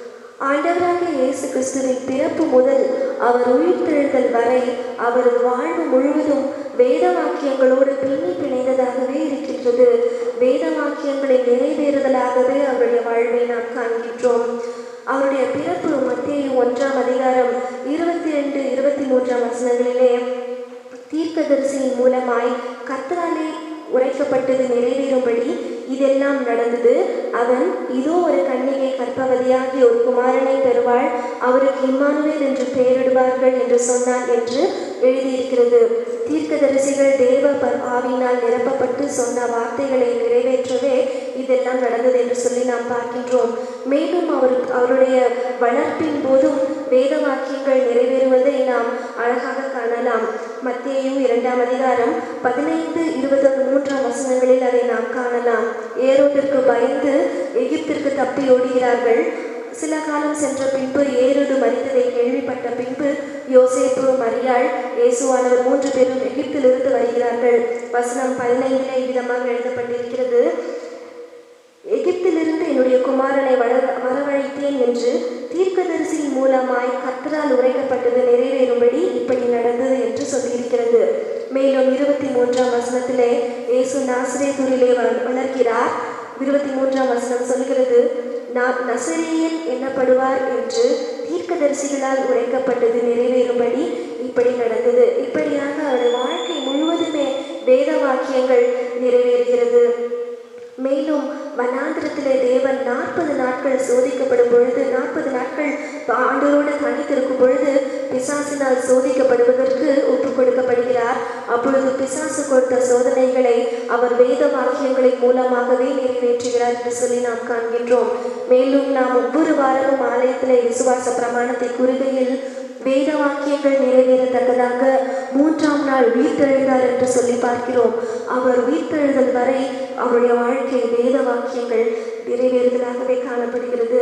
ஆண்டவராக இயேசு கிறிஸ்துவின் பிறப்பு முதல் அவர் உயிர்த்தெழுதல் வரை அவரது வாழ்வு முழுவதும் வேத வாக்கியங்களோடு பின்னி பிணைந்ததாகவே இருக்கின்றது வேத வாக்கியங்களை நிறைவேறுதலாகவே அவருடைய வாழ்வை நாம் காண்கின்றோம் அவருடைய பிறப்பு மத்திய ஒன்றாம் அதிகாரம் இருபத்தி ரெண்டு இருபத்தி மூன்றாம் வசனங்களிலே தீர்க்கதரிசியின் மூலமாய் கர்த்தராலே உரைக்கப்பட்டது நிறைவேறும்படி இதெல்லாம் நடந்தது அவன் இதோ ஒரு கன்னிகை கற்பவதியாகி ஒரு குமாரனை பெறுவாள் அவருக்கு இம்மானுவேல் என்று பெயரிடுவார்கள் என்று சொன்னான் என்று எழுதியிருக்கிறது தீர்க்கதரிசிகள் தேவ ப- ஆவியினால் நிரப்பப்பட்டு சொன்ன வார்த்தைகளை நிறைவேற்றவே இதெல்லாம் நடந்தது என்று சொல்லி நாம் பார்க்கின்றோம் மேலும் அவர் அவருடைய வளர்ப்பின் போதும் வேத வாக்கியங்கள் நிறைவேறுவதை நாம் அழகாக காணலாம் மத்தேயு இரண்டாம் அதிகாரம் பதினைந்து இருபது மூன்றாம் வசனங்களில் அதை நாம் காணலாம் ஏரோதிற்கு பயந்து எகிப்திற்கு தப்பி ஓடுகிறார்கள் சில காலம் சென்ற பின்பு ஏரோது மறித்ததை கேள்விப்பட்ட பின்பு யோசேப்பு மரியாள் இயேசுவானவர் மூன்று பேரும் எகிப்திலிருந்து வருகிறார்கள் வசனம் பதினைந்திலே விதமாக எழுதப்பட்டிருக்கிறது எகிப்திலிருந்து என்னுடைய குமாரனை வளர வரவழைத்தேன் என்று தீர்க்கதரிசியின் மூலமாய் கர்த்தரால் உரைக்கப்பட்டது நிறைவேறும்படி இப்படி நடந்தது என்று சொல்லியிருக்கிறது மேலும் இருபத்தி மூன்றாம் வசனத்திலே இயேசு நாசிரேதூரிலே வ- வளர்க்கிறார் இருபத்தி மூன்றாம் வசனம் சொல்கிறது நான் நசரேயன் எண்ணப்படுவார் என்று தீர்க்கதரிசிகளால் உரைக்கப்பட்டது நிறைவேறும்படி இப்படி நடந்தது இப்படியாக அவருடைய வாழ்க்கை முழுவதுமே வேத வாக்கியங்கள் நிறைவேறுகிறது மேலும் வனாந்திரத்திலே தேவன் நாற்பது நாட்கள் சோதிக்கப்படும் பொழுது நாற்பது நாட்கள் ஆண்டோரோடு தனித்திருக்கும் பொழுது பிசாசினால் சோதிக்கப்படுவதற்கு ஒப்புக் கொடுக்கப்படுகிறார் அப்பொழுது பிசாசு கொடுத்த சோதனைகளை அவர் வேத வாக்கியங்களின் மூலமாகவே நிறைவேற்றுகிறார் என்று சொல்லி நாம் காண்கின்றோம் மேலும் நாம் ஒவ்வொரு வாரமும் ஆலயத்திலே விசுவாச பிரமாணத்தை கூறுகையில் வேத வாக்கியங்கள் நிறைவேறத்தக்கதாக மூன்றாம் நாள் உயிர்த்தெழுந்தார் என்று சொல்லி பார்க்கிறோம் அவர் உயிர்த்தெழுதல் வரை அவருடைய வாழ்க்கை வேத வாக்கியங்கள் நிறைவேறுதலாகவே காணப்படுகிறது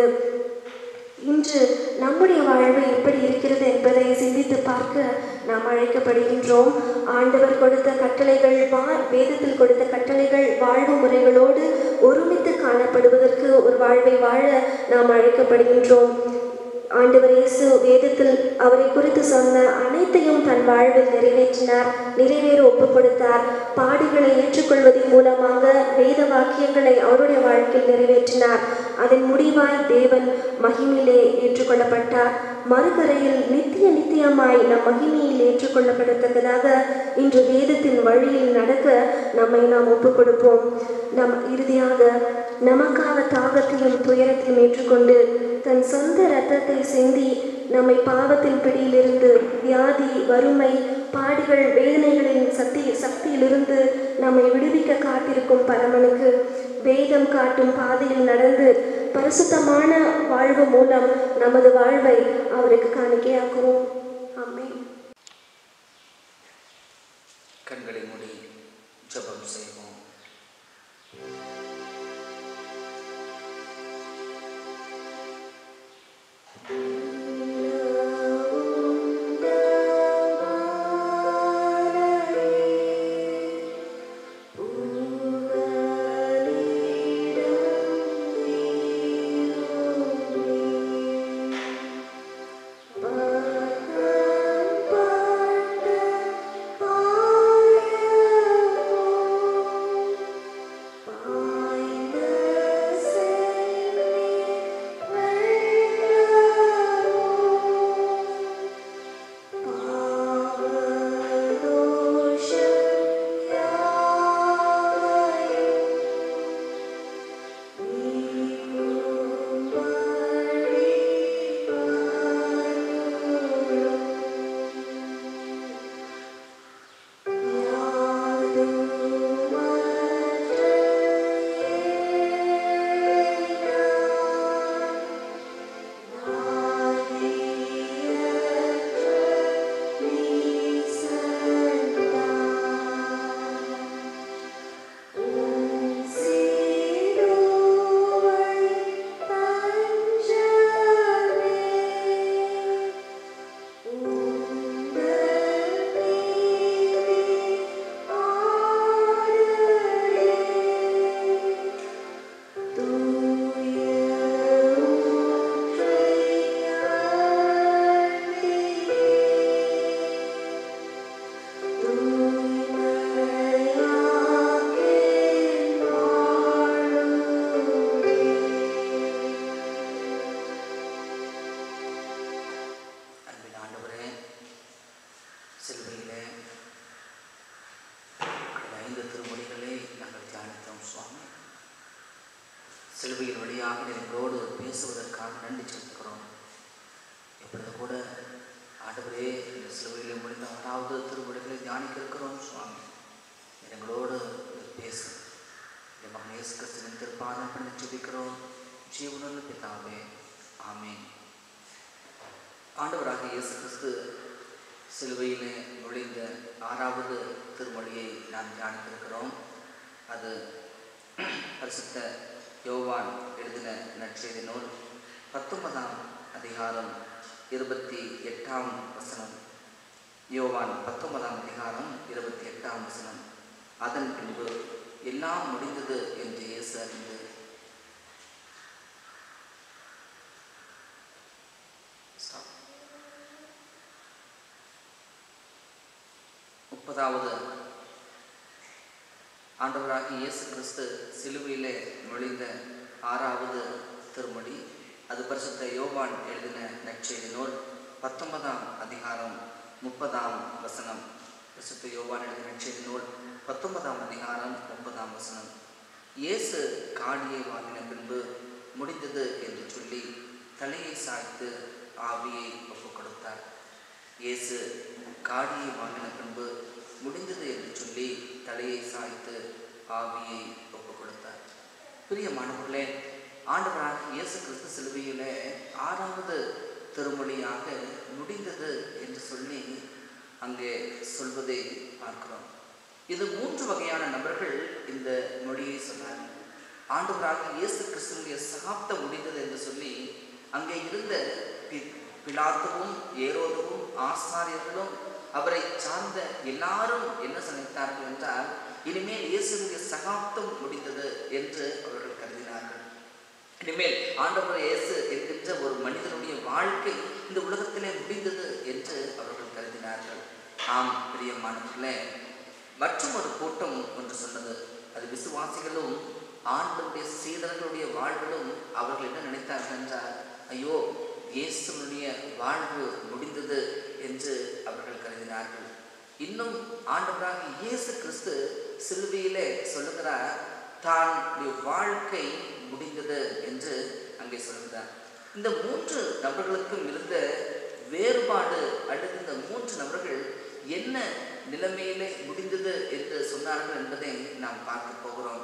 இன்று நம்முடைய வாழ்வு எப்படி இருக்கிறது என்பதை சிந்தித்து பார்க்க நாம் அழைக்கப்படுகின்றோம் ஆண்டவர் கொடுத்த கட்டளைகள் வா வேதத்தில் கொடுத்த கட்டளைகள் வாழ்வு முறைகளோடு ஒருமித்து காணப்படுவதற்கு ஒரு வாழ்வை வாழ நாம் அழைக்கப்படுகின்றோம் ஆண்டவர் இயேசு வேதத்தில் அவரை குறித்து சொன்ன அனைத்தையும் தன் வாழ்வில் நிறைவேற்றினார் நிறைவேற ஒப்புக் கொடுத்தார் பாடுகளை ஏற்றுக்கொள்வதன் மூலமாக வேத வாக்கியங்களை அவருடைய வாழ்க்கையில் நிறைவேற்றினார் அதன் முடிவாய் தேவன் மகிமிலே ஏற்றுக்கொள்ளப்பட்டார் மறுகரையில் நித்திய நித்தியமாய் நம் மகிமையில் ஏற்றுக்கொள்ளப்படத்தக்கதாக இன்று வேதத்தின் வழியில் நடக்க நம்மை நாம் ஒப்புக் கொடுப்போம் நம் இறுதியாக நமக்காக தாகத்தையும் துயரத்தையும் ஏற்றுக்கொண்டு தன் சொந்த இரத்தத்தை சிந்தி நம்மை பாவத்தின் பிடியிலிருந்து வியாதி வறுமை பாடுகள் வேதனைகளின் சக்தி சக்தியிலிருந்து நம்மை விடுவிக்க காத்திருக்கும் பரமனுக்கு வேதம் காட்டும் பாதையில் நடந்து பரிசுத்தமான வாழ்வு மூலம் நமது வாழ்வை அவருக்கு காணிக்கையாக்குவோம் ஆமென் கண்களை மூடி ஜெபம் செய்வோம் அன்பின் ஆண்டவரே சிலுவையிலே கடந்த ஐந்து திருமொழிகளை நாங்கள் தியானித்தோம் சுவாமி சிலுவையின் வழியாக எங்களோடு பேசுவதற்காக நன்றி செலுத்துகிறோம் இப்பொழுது கூட ஆண்டவரே இந்த சிலுவையில் முடிந்த ஆறாவது திருமொழிகளை தியானிக்க இருக்கிறோம் சுவாமி எங்களோடு பேசு என் மகன் இயேசு கிறிஸ்துவின் திருப்பாதம் பண்ணி ஜெபிக்கிறோம் ஜீவனுள்ள பிதாவே ஆமென் ஆண்டவராக இயேசு கிறிஸ்து சிலுவையிலே நுழைந்த ஆறாவது திருமொழியை நாம் தியானித்திருக்கிறோம் அது பரிசுத்த யோவான் எழுதின நற்செய்தி நூல் பத்தொன்பதாம் அதிகாரம் இருபத்தி எட்டாம் வசனம் யோவான் பத்தொன்பதாம் அதிகாரம் இருபத்தி எட்டாம் வசனம் அதன் பின்பு எல்லாம் முடிந்தது என்று இயேசு அறிந்து Stop. முப்பதாவது ஆண்டவராகிய இயேசு கிறிஸ்து சிலுவையிலே நுழைந்த ஆறாவது திருமொழி அது பரிசுத்த யோவான் எழுதின நற்செய்தி நூல் பத்தொன்பதாம் அதிகாரம் முப்பதாம் வசனம் பரிசுத்த யோவான் எழுதின நற்செய்தி நூல் பத்தொன்பதாம் அதிகாரம் முப்பதாம் வசனம் இயேசு காடியை வாங்கின பின்பு முடிந்தது என்று சொல்லி தலையை சாய்த்து ஆவியை ஒப்புக் கொடுத்தார் இயேசு காடியை வாங்கின பின்பு முடிந்தது என்று சொல்லி தலையை சாய்த்து ஆவியை ஒப்புக் கொடுத்தார் பிரியமானவர்களே ஆண்டவராக இயேசு கிறிஸ்து சிலுவையிலே ஆறாவது திருமொழியாக முடிந்தது என்று சொல்லி அங்கே சொல்வதை பார்க்கிறோம் இது மூன்று வகையான நபர்கள் இந்த மொழியை சொன்னார்கள் ஆண்டவராக இயேசு கிறிஸ்துடைய சகாப்தம் முடிந்தது என்று சொல்லி அங்கே இருந்த பி- பிலாத்துவும் ஏரோதுவும் ஆசாரியர்களும் அவரை சார்ந்த எல்லாரும் என்ன நினைத்தார்கள் என்றால் இனிமேல் இயேசுடைய சகாப்தம் முடிந்தது என்று அவர்கள் கருதினார்கள் இனிமேல் ஆண்டவர் இயேசு என்கின்ற ஒரு மனிதனுடைய வாழ்க்கை இந்த உலகத்திலே முடிந்தது என்று அவர்கள் கருதினார்கள் ஆம் பிரியமானவர்களே மற்றும் ஒரு கூட்டம் ஒன்று சொன்னது அது விசுவாசிகளும் ஆண்டவருடைய சீடர்களுடைய வாழ்விலும் அவர்கள் என்ன நினைத்தார்கள் என்றால் ஐயோ இயேசுனுடைய வாழ்வு முடிந்தது என்று அவர்கள் கருதினார்கள் இன்னும் ஆண்டவராக இயேசு கிறிஸ்து சிலுவையிலே சொல்லுகிறார் தான் வாழ்க்கை முடிந்தது என்று அங்கே சொல்கிறார் இந்த மூன்று நபர்களுக்கும் இருந்த வேறுபாடு அல்லது இந்த மூன்று நபர்கள் என்ன நிலைமையிலே முடிந்தது என்று சொன்னார்கள் என்பதை நாம் பார்க்க போகிறோம்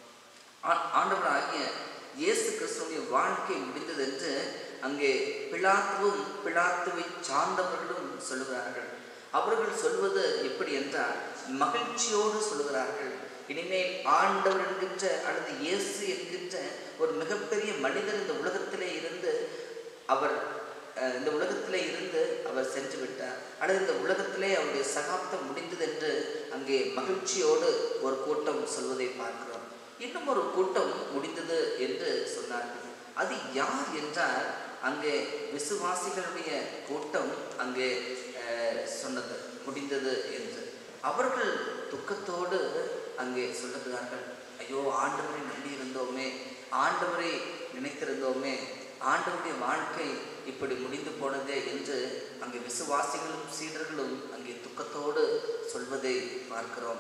ஆ- ஆண்டவராகிய இயேசு கிறிஸ்துடைய வாழ்க்கை முடிந்தது என்று அங்கே பிலாத்துவும் பிலாத்துவை சார்ந்தவர்களும் சொல்லுகிறார்கள் அவர்கள் சொல்வது எப்படி என்றால் மகிழ்ச்சியோடு சொல்லுகிறார்கள் இனிமேல் ஆண்டவர் என்கின்ற அல்லது இயேசு என்கின்ற ஒரு மிகப்பெரிய மனிதர் இந்த உலகத்திலே இருந்து அவர் அஹ், இந்த உலகத்திலே இருந்து அவர் சென்று விட்டார் அல்லது இந்த உலகத்திலே அவருடைய சகாப்தம் முடிந்தது என்று அங்கே மகிழ்ச்சியோடு ஒரு கூட்டம் சொல்வதை பார்க்கிறோம் இன்னும் ஒரு கூட்டம் முடிந்தது என்று சொன்னார்கள் அது யார் என்றால் அங்கே விசுவாசிகளுடைய கூட்டம் அங்கே அஹ், சொன்னது முடிந்தது என்று அவர்கள் துக்கத்தோடு அங்கே சொல்லுகிறார்கள் ஐயோ ஆண்டவரை நம்பி இருந்தோமே ஆண்டவரை நினைத்திருந்தோமே ஆண்டவருடைய வாழ்க்கை இப்படி முடிந்து போனதே என்று அங்கே விசுவாசிகளும் சீடர்களும் அங்கே துக்கத்தோடு சொல்வதை பார்க்கிறோம்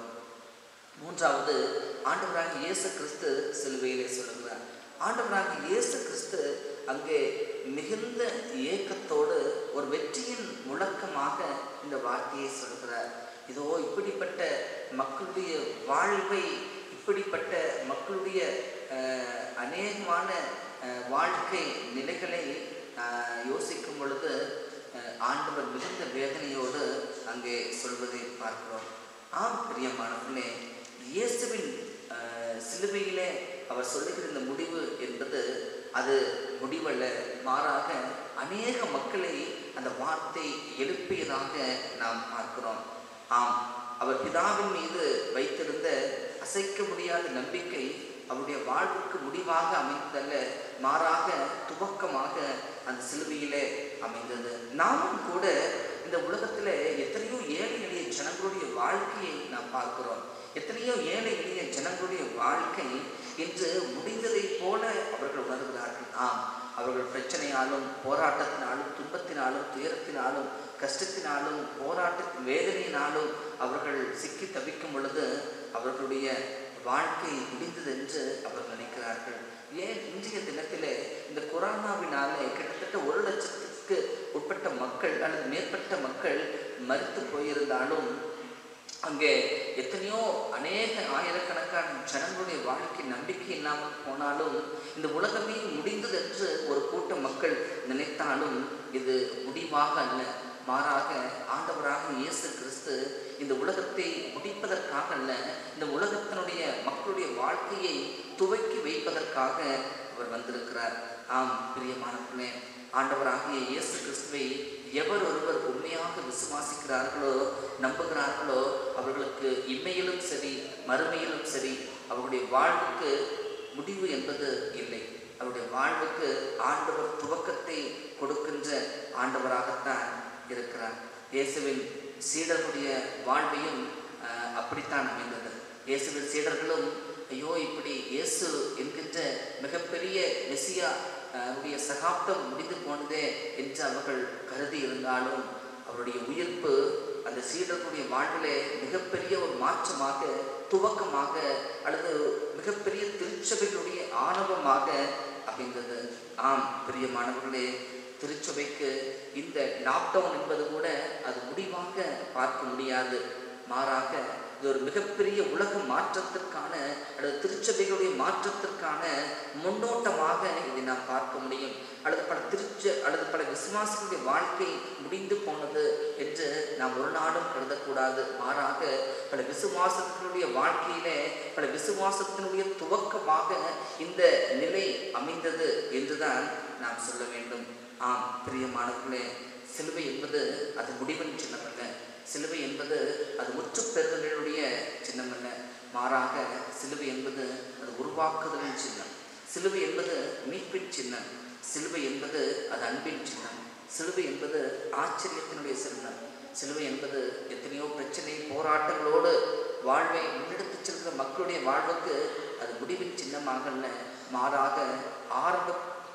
மூன்றாவது ஆண்டவராக இயேசு கிறிஸ்து சிலுவையிலே சொல்லுகிறார் ஆண்டவராக இயேசு கிறிஸ்து அங்கே மிகுந்த ஏக்கத்தோடு ஒரு வெற்றியின் முழக்கமாக இந்த வார்த்தையை சொல்கிறார் இதோ இப்படிப்பட்ட மக்களுடைய வாழ்வை இப்படிப்பட்ட மக்களுடைய அஹ், அநேகமான அஹ், வாழ்க்கை நிலைகளை அஹ், யோசிக்கும் பொழுது அஹ், ஆண்டவர் மிகுந்த வேதனையோடு அங்கே சொல்வதை பார்க்கிறோம் ஆம் பிரியமானவர்களே இயேசுவின் அஹ், சிலுவையிலே அவர் சொல்லுகிற இந்த முடிவு என்பது அது முடிவல்ல மாறாக அநேக மக்களை அந்த வார்த்தை எழுப்பியதாக நாம் பார்க்கிறோம் ஆம் அவர் பிதாவின் மீது வைத்திருந்த அசைக்க முடியாத நம்பிக்கை அவருடைய வாழ்வுக்கு முடிவாக அமைந்ததல்ல மாறாக துவக்கமாக அந்த சிலுவையிலே அமைந்தது நாமும் கூட இந்த உலகத்தில் எத்தனையோ ஏழை எளிய ஜனங்களுடைய வாழ்க்கையை நாம் பார்க்கிறோம் எத்தனையோ ஏழை எளிய ஜனங்களுடைய வாழ்க்கை இன்று முடிந்ததைப் போல அவர்கள் உணர்கிறார்கள் ஆம் அவர்கள் பிரச்சனையாலும் போராட்டத்தினாலும் துன்பத்தினாலும் துயரத்தினாலும் கஷ்டத்தினாலும் போராட்டத்தின் வேதனையினாலும் அவர்கள் சிக்கி தவிக்கும் பொழுது அவர்களுடைய வாழ்க்கை முடிந்தது என்று அவர்கள் நினைக்கிறார்கள் ஏன் இன்றைய தினத்திலே இந்த கொரோனாவினாலே கிட்டத்தட்ட ஒரு லட்சத்துக்கு உட்பட்ட மக்கள் அல்லது மேற்பட்ட மக்கள் மரித்து போயிருந்தாலும் அங்கே எத்தனையோ அநேக ஆயிரக்கணக்கான ஜனங்களுடைய வாழ்க்கை நம்பிக்கை இல்லாமல் போனாலும் இந்த உலகமே முடிந்தது என்று ஒரு கூட்ட மக்கள் நினைத்தாலும் இது முடிவாக அல்ல மாறாக ஆண்டவராக இயேசு கிறிஸ்து இந்த உலகத்தை முடிப்பதற்காக அல்ல இந்த உலகத்தினுடைய மக்களுடைய வாழ்க்கையை துவக்கி வைப்பதற்காக அவர் வந்திருக்கிறார் ஆம் பிரியமானவர்களே ஆண்டவராகிய இயேசு கிறிஸ்துவை எவர் ஒருவர் உண்மையாக விசுவாசிக்கிறார்களோ நம்புகிறார்களோ அவர்களுக்கு இம்மையிலும் சரி மறுமையிலும் சரி அவர்களுடைய வாழ்வுக்கு முடிவு என்பது இல்லை அவருடைய வாழ்வுக்கு ஆண்டவர் துவக்கத்தை கொடுக்கின்ற ஆண்டவராகத்தான் இருக்கிறார் இயேசுவின் சீடர்களுடைய வாழ்வையும் ஆஹ், அப்படித்தான் அமைந்தது இயேசுவின் சீடர்களும் ஐயோ இப்படி இயேசு என்கின்ற மிகப்பெரிய மெசியா ஆஹ், உடைய சகாப்தம் முடிந்து போனதே என்று அவர்கள் கருதி இருந்தாலும் அவருடைய உயிர்ப்பு அந்த சீடர்களுடைய வாழ்விலே மிகப்பெரிய ஒரு மாற்றமாக துவக்கமாக அல்லது மிகப்பெரிய திருச்சபைகளுடைய ஆணவமாக அமைந்தது ஆம் பிரியமானவர்களே திருச்சபைக்கு இந்த லாக்டவுன் என்பது கூட அது முடிவாக பார்க்க முடியாது மாறாக இது ஒரு மிகப்பெரிய உலக மாற்றத்திற்கான அல்லது திருச்சபைகளுடைய மாற்றத்திற்கான முன்னோட்டமாக இதை நாம் பார்க்க முடியும் அல்லது பல திருச்ச அல்லது பல விசுவாசிகளுடைய வாழ்க்கை முடிந்து போனது என்று நாம் ஒரு நாளும் கருதக்கூடாது மாறாக பல விசுவாசத்தினுடைய வாழ்க்கையிலே பல விசுவாசத்தினுடைய துவக்கமாக இந்த நிலை அமைந்தது என்றுதான் நாம் சொல்ல வேண்டும் ஆம் பிரியமானவர்களே சிலுவை என்பது அது முடிவின் சின்னமல்ல சிலுவை என்பது அது முற்று பெறுதலுடைய சின்னமல்ல மாறாக சிலுவை என்பது அது உருவாக்குதலின் சின்னம் சிலுவை என்பது மீட்பின் சின்னம் சிலுவை என்பது அது அன்பின் சின்னம் சிலுவை என்பது ஆச்சரியத்தினுடைய சின்னம் சிலுவை என்பது எத்தனையோ பிரச்சனை போராட்டங்களோடு வாழ்வை முன்னெடுத்துச் செல்கிற மக்களுடைய வாழ்வுக்கு அது முடிவின் சின்னமாக அல்ல மாறாக ஆரம்ப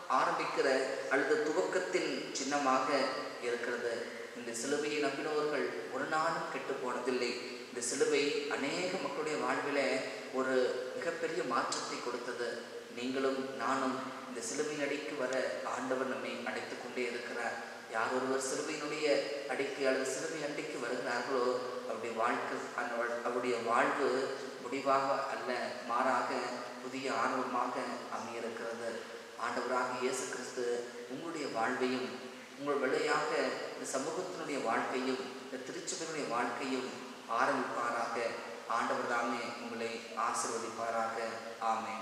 ஆரம்பிக்கிற அல்லது துவக்கத்தின் சின்னமாக இருக்கிறது இந்த சிலுவையை நம்பினவர்கள் ஒரு நாளும் கெட்டு போனதில்லை இந்த சிலுவை அநேக மக்களுடைய வாழ்வில ஒரு மிகப்பெரிய மாற்றத்தை கொடுத்தது நீங்களும் நானும் இந்த சிலுவையின் அடிக்கு வர ஆண்டவர் நம்மை அடைத்து கொண்டே இருக்கிறார் யார் ஒருவர் சிலுவையினுடைய அடிக்கு அல்லது சிலுவை அடிக்கு வருகிறார்களோ அவருடைய வாழ்க்கை அந்த வாழ்- அவருடைய வாழ்வு முடிவாக அல்ல மாறாக புதிய ஆர்வமாக அமையிருக்கிறது ஆண்டவராக இயேசு கிறிஸ்து உங்களுடைய வாழ்வையும் உங்கள் வழியாக இந்த சமூகத்தினுடைய வாழ்க்கையும் இந்த திருச்சபையினுடைய வாழ்க்கையும் ஆரம்பிப்பாராக ஆண்டவர் தாமே உங்களை ஆசிர்வதிப்பாராக ஆமென்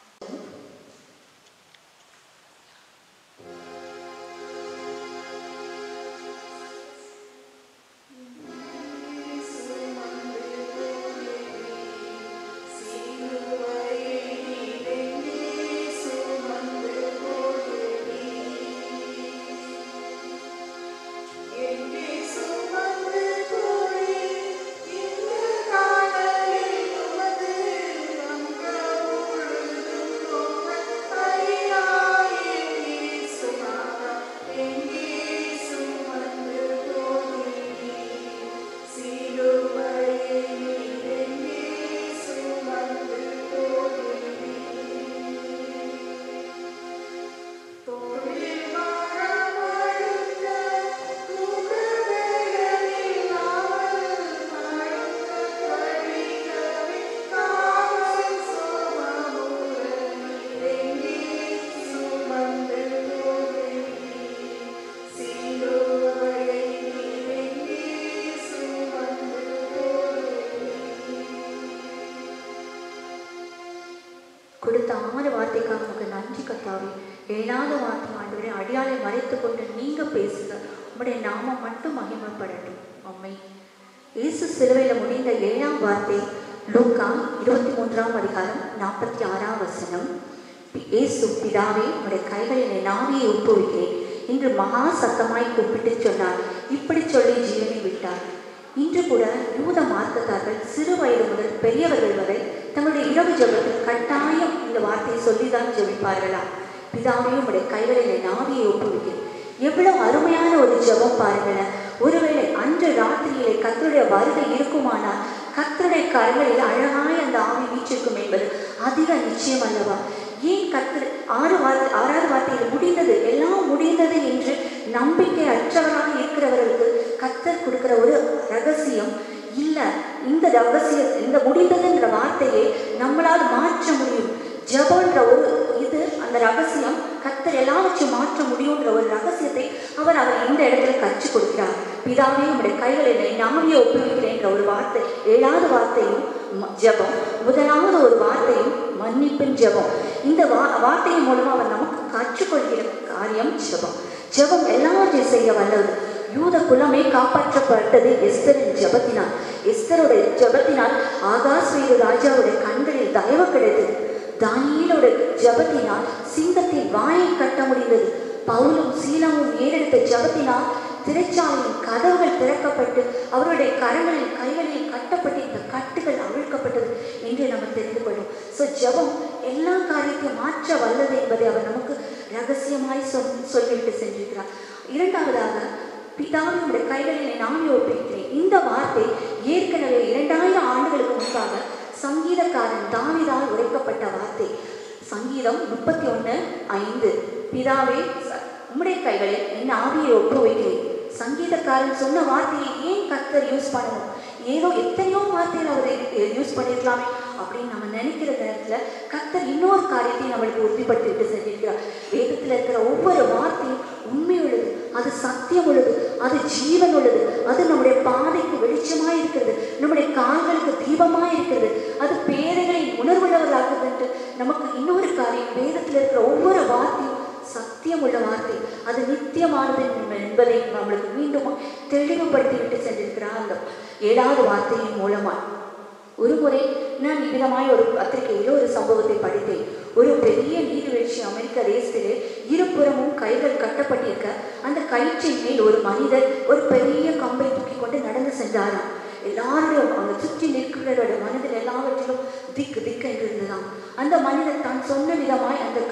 கொடுத்த ஆறு வார்த்தைக்காக உமக்கு நன்றி கத்தாவே ஏழாவது வார்த்தை ஆண்டவரே அடியாளை மறைத்து கொண்டு நீங்க பேசுங்க உம்முடைய நாமம் மட்டும் மகிமைப்படட்டும் அம்மை இயேசு சிலுவையில் முடிந்த ஏழாம் வார்த்தை லூக்கா இருபத்தி மூன்றாம் அதிகாரம் நாற்பத்தி ஆறாம் வசனம் இயேசு பிதாவே உடைய கைகளில் என் ஆவியை ஒப்புவிக்கிறேன் இன்று மகா சத்தமாய் கூப்பிட்டு சொன்னார் இப்படி சொல்லி ஜீவனை விட்டார் இன்று கூட யூத மார்க்கத்தார்கள் சிறு வயது முதல் பெரியவர்கள் வரை தங்களுடைய இரவு ஜெபத்தில் கட்டாயம் இந்த வார்த்தையை சொல்லிதான் ஜெபிப்பார்களா பிதாவே உடைய கைகளில் என் ஆவியை ஒப்புவிக்கிறேன் எவ்வளவு அருமையான ஒரு ஜெபம் பாருங்களேன் ஒருவேளை அன்று ராத்திரியிலே கத்தருடைய வருகை இருக்குமானால் கத்தருடைய கரங்களில் அழகாய் அந்த ஆவி வீச்சிருக்கும் என்பது அதிக நிச்சயம் அல்லவா ஏன் கத்தர் ஆறு வார்த்தை ஆறாவது வார்த்தையில் முடிந்தது எல்லாம் முடிந்தது என்று நம்பிக்கை அற்றவராக இருக்கிறவர்களுக்கு கத்தர் கொடுக்கிற ஒரு ரகசியம் இல்லை இந்த ரகசியம் இந்த முடிந்ததுன்ற வார்த்தையை நம்மளால் மாற்ற முடியும் ஜபன்ற ஒரு இது அந்த ரகசியம் கத்தர் எல்லாவற்றையும் மாற்ற முடியுன்ற ஒரு ரகசியத்தை அவர் அவர் இந்த இடத்துல கற்றுக் கொடுக்கிறார் பிதாவே உடைய கைகளில் என் ஆவியை ஒப்புவிக்கிறேன்ற ஒரு வார்த்தை ஏழாவது வார்த்தையும் ம- ஜெபம் முதலாவது ஒரு வார்த்தையும் மன்னிப்பின் ஜெபம் இந்த வா வார்த்தையின் மூலமா அவர் நமக்கு கற்றுக்கொள்கிற காரியம் ஜெபம் ஜெபம் எல்லாவற்றையும் செய்ய வல்லது யூத குலமே காப்பாற்றப்பட்டது எஸ்தரின் ஜெபத்தினால் எஸ்தருடைய ஜெபத்தினால் ஆகாஸ்வீரு ராஜாவுடைய கண்களில் தயவு கிடைத்தது தானியேலோட ஜெபத்தினால் சிங்கத்தின் வாயை கட்ட முடிந்தது பவுலும் சீலமும் ஏறெடுத்த ஜெபத்தினால் திரைச்சாலையின் கதவுகள் திறக்கப்பட்டு அவருடைய கரங்களில் கைகளில் கட்டப்பட்டு இந்த கட்டுகள் அவிழ்க்கப்பட்டது என்று நம்ம தெரிந்து கொள்ளும் ஸோ ஜெபம் எல்லா காரியத்தையும் மாற்ற வல்லது என்பதை அவர் நமக்கு ரகசியமாய் சொல் சொல்லிவிட்டு சென்றிருக்கிறார் இரண்டாவதாக பிதாவினுடைய கைகளில் நானே ஒப்பிக்கிறேன் இந்த வார்த்தை ஏற்கனவே இரண்டாயிரம் ஆண்டுகளுக்கு முன்பாக சங்கீதக்காரன் தாவிதால் உரைக்கப்பட்ட வார்த்தை சங்கீதம் முப்பத்தி ஒன்று ஐந்து பிதாவே ச- உம்முடைய கைகளில் என் ஆவியை ஒப்புவிக்கிறேன் சங்கீதக்காரன் சொன்ன வார்த்தையை ஏன் கர்த்தர் யூஸ் பண்ணணும் ஏதோ எத்தனையோ வார்த்தைகள் அவர் யூஸ் பண்ணியிருக்கலாமே அப்படின்னு நம்ம நினைக்கிற நேரத்தில் கர்த்தர் இன்னொரு காரியத்தையும் நம்மளுக்கு உறுதிப்படுத்தி விட்டு செஞ்சிருக்கிறார் வேதத்தில் இருக்கிற ஒவ்வொரு வார்த்தையும் உண்மை உள்ளது அது சத்தியம் உள்ளது அது ஜீவன் உள்ளது அது நம்முடைய பாதைக்கு வெளிச்சமாய் இருக்கிறது நம்முடைய கால்களுக்கு தீபமாய் இருக்கிறது அது பேதைகளை உணர்வுள்ளவர்களாகுது என்று நமக்கு இன்னொரு காரியம் வேதத்தில் இருக்கிற ஒவ்வொரு வார்த்தையும் சத்தியம் உள்ள வார்த்தை அது நித்தியமானது என்பதை நம்மளுக்கு மீண்டும் தெளிவுபடுத்தி விட்டு சென்றிருக்கிறார் அந்த ஏழாவது வார்த்தையின் மூலமாய் ஒரு முறை நான் இவ்விதமாய் ஒரு பத்திரிகையில் ஒரு சம்பவத்தை படித்தேன் ஒரு பெரிய நீர்வீழ்ச்சி அமெரிக்க தேசத்திலே இருபுறமும் கைகள் கட்டப்பட்டிருக்க அந்த கயிற்றின் மேல் ஒரு மனிதர் ஒரு பெரிய கம்பை தூக்கி கொண்டு நடந்து சென்றாராம் எல்லாருடைய அங்க சுற்றி நிற்கிறவரோட மனதில் எல்லாவற்றிலும் திக்கு திக்கு என்று இருந்ததாம் அந்த மனிதர் தான் சொன்ன விதமாய் அந்த கை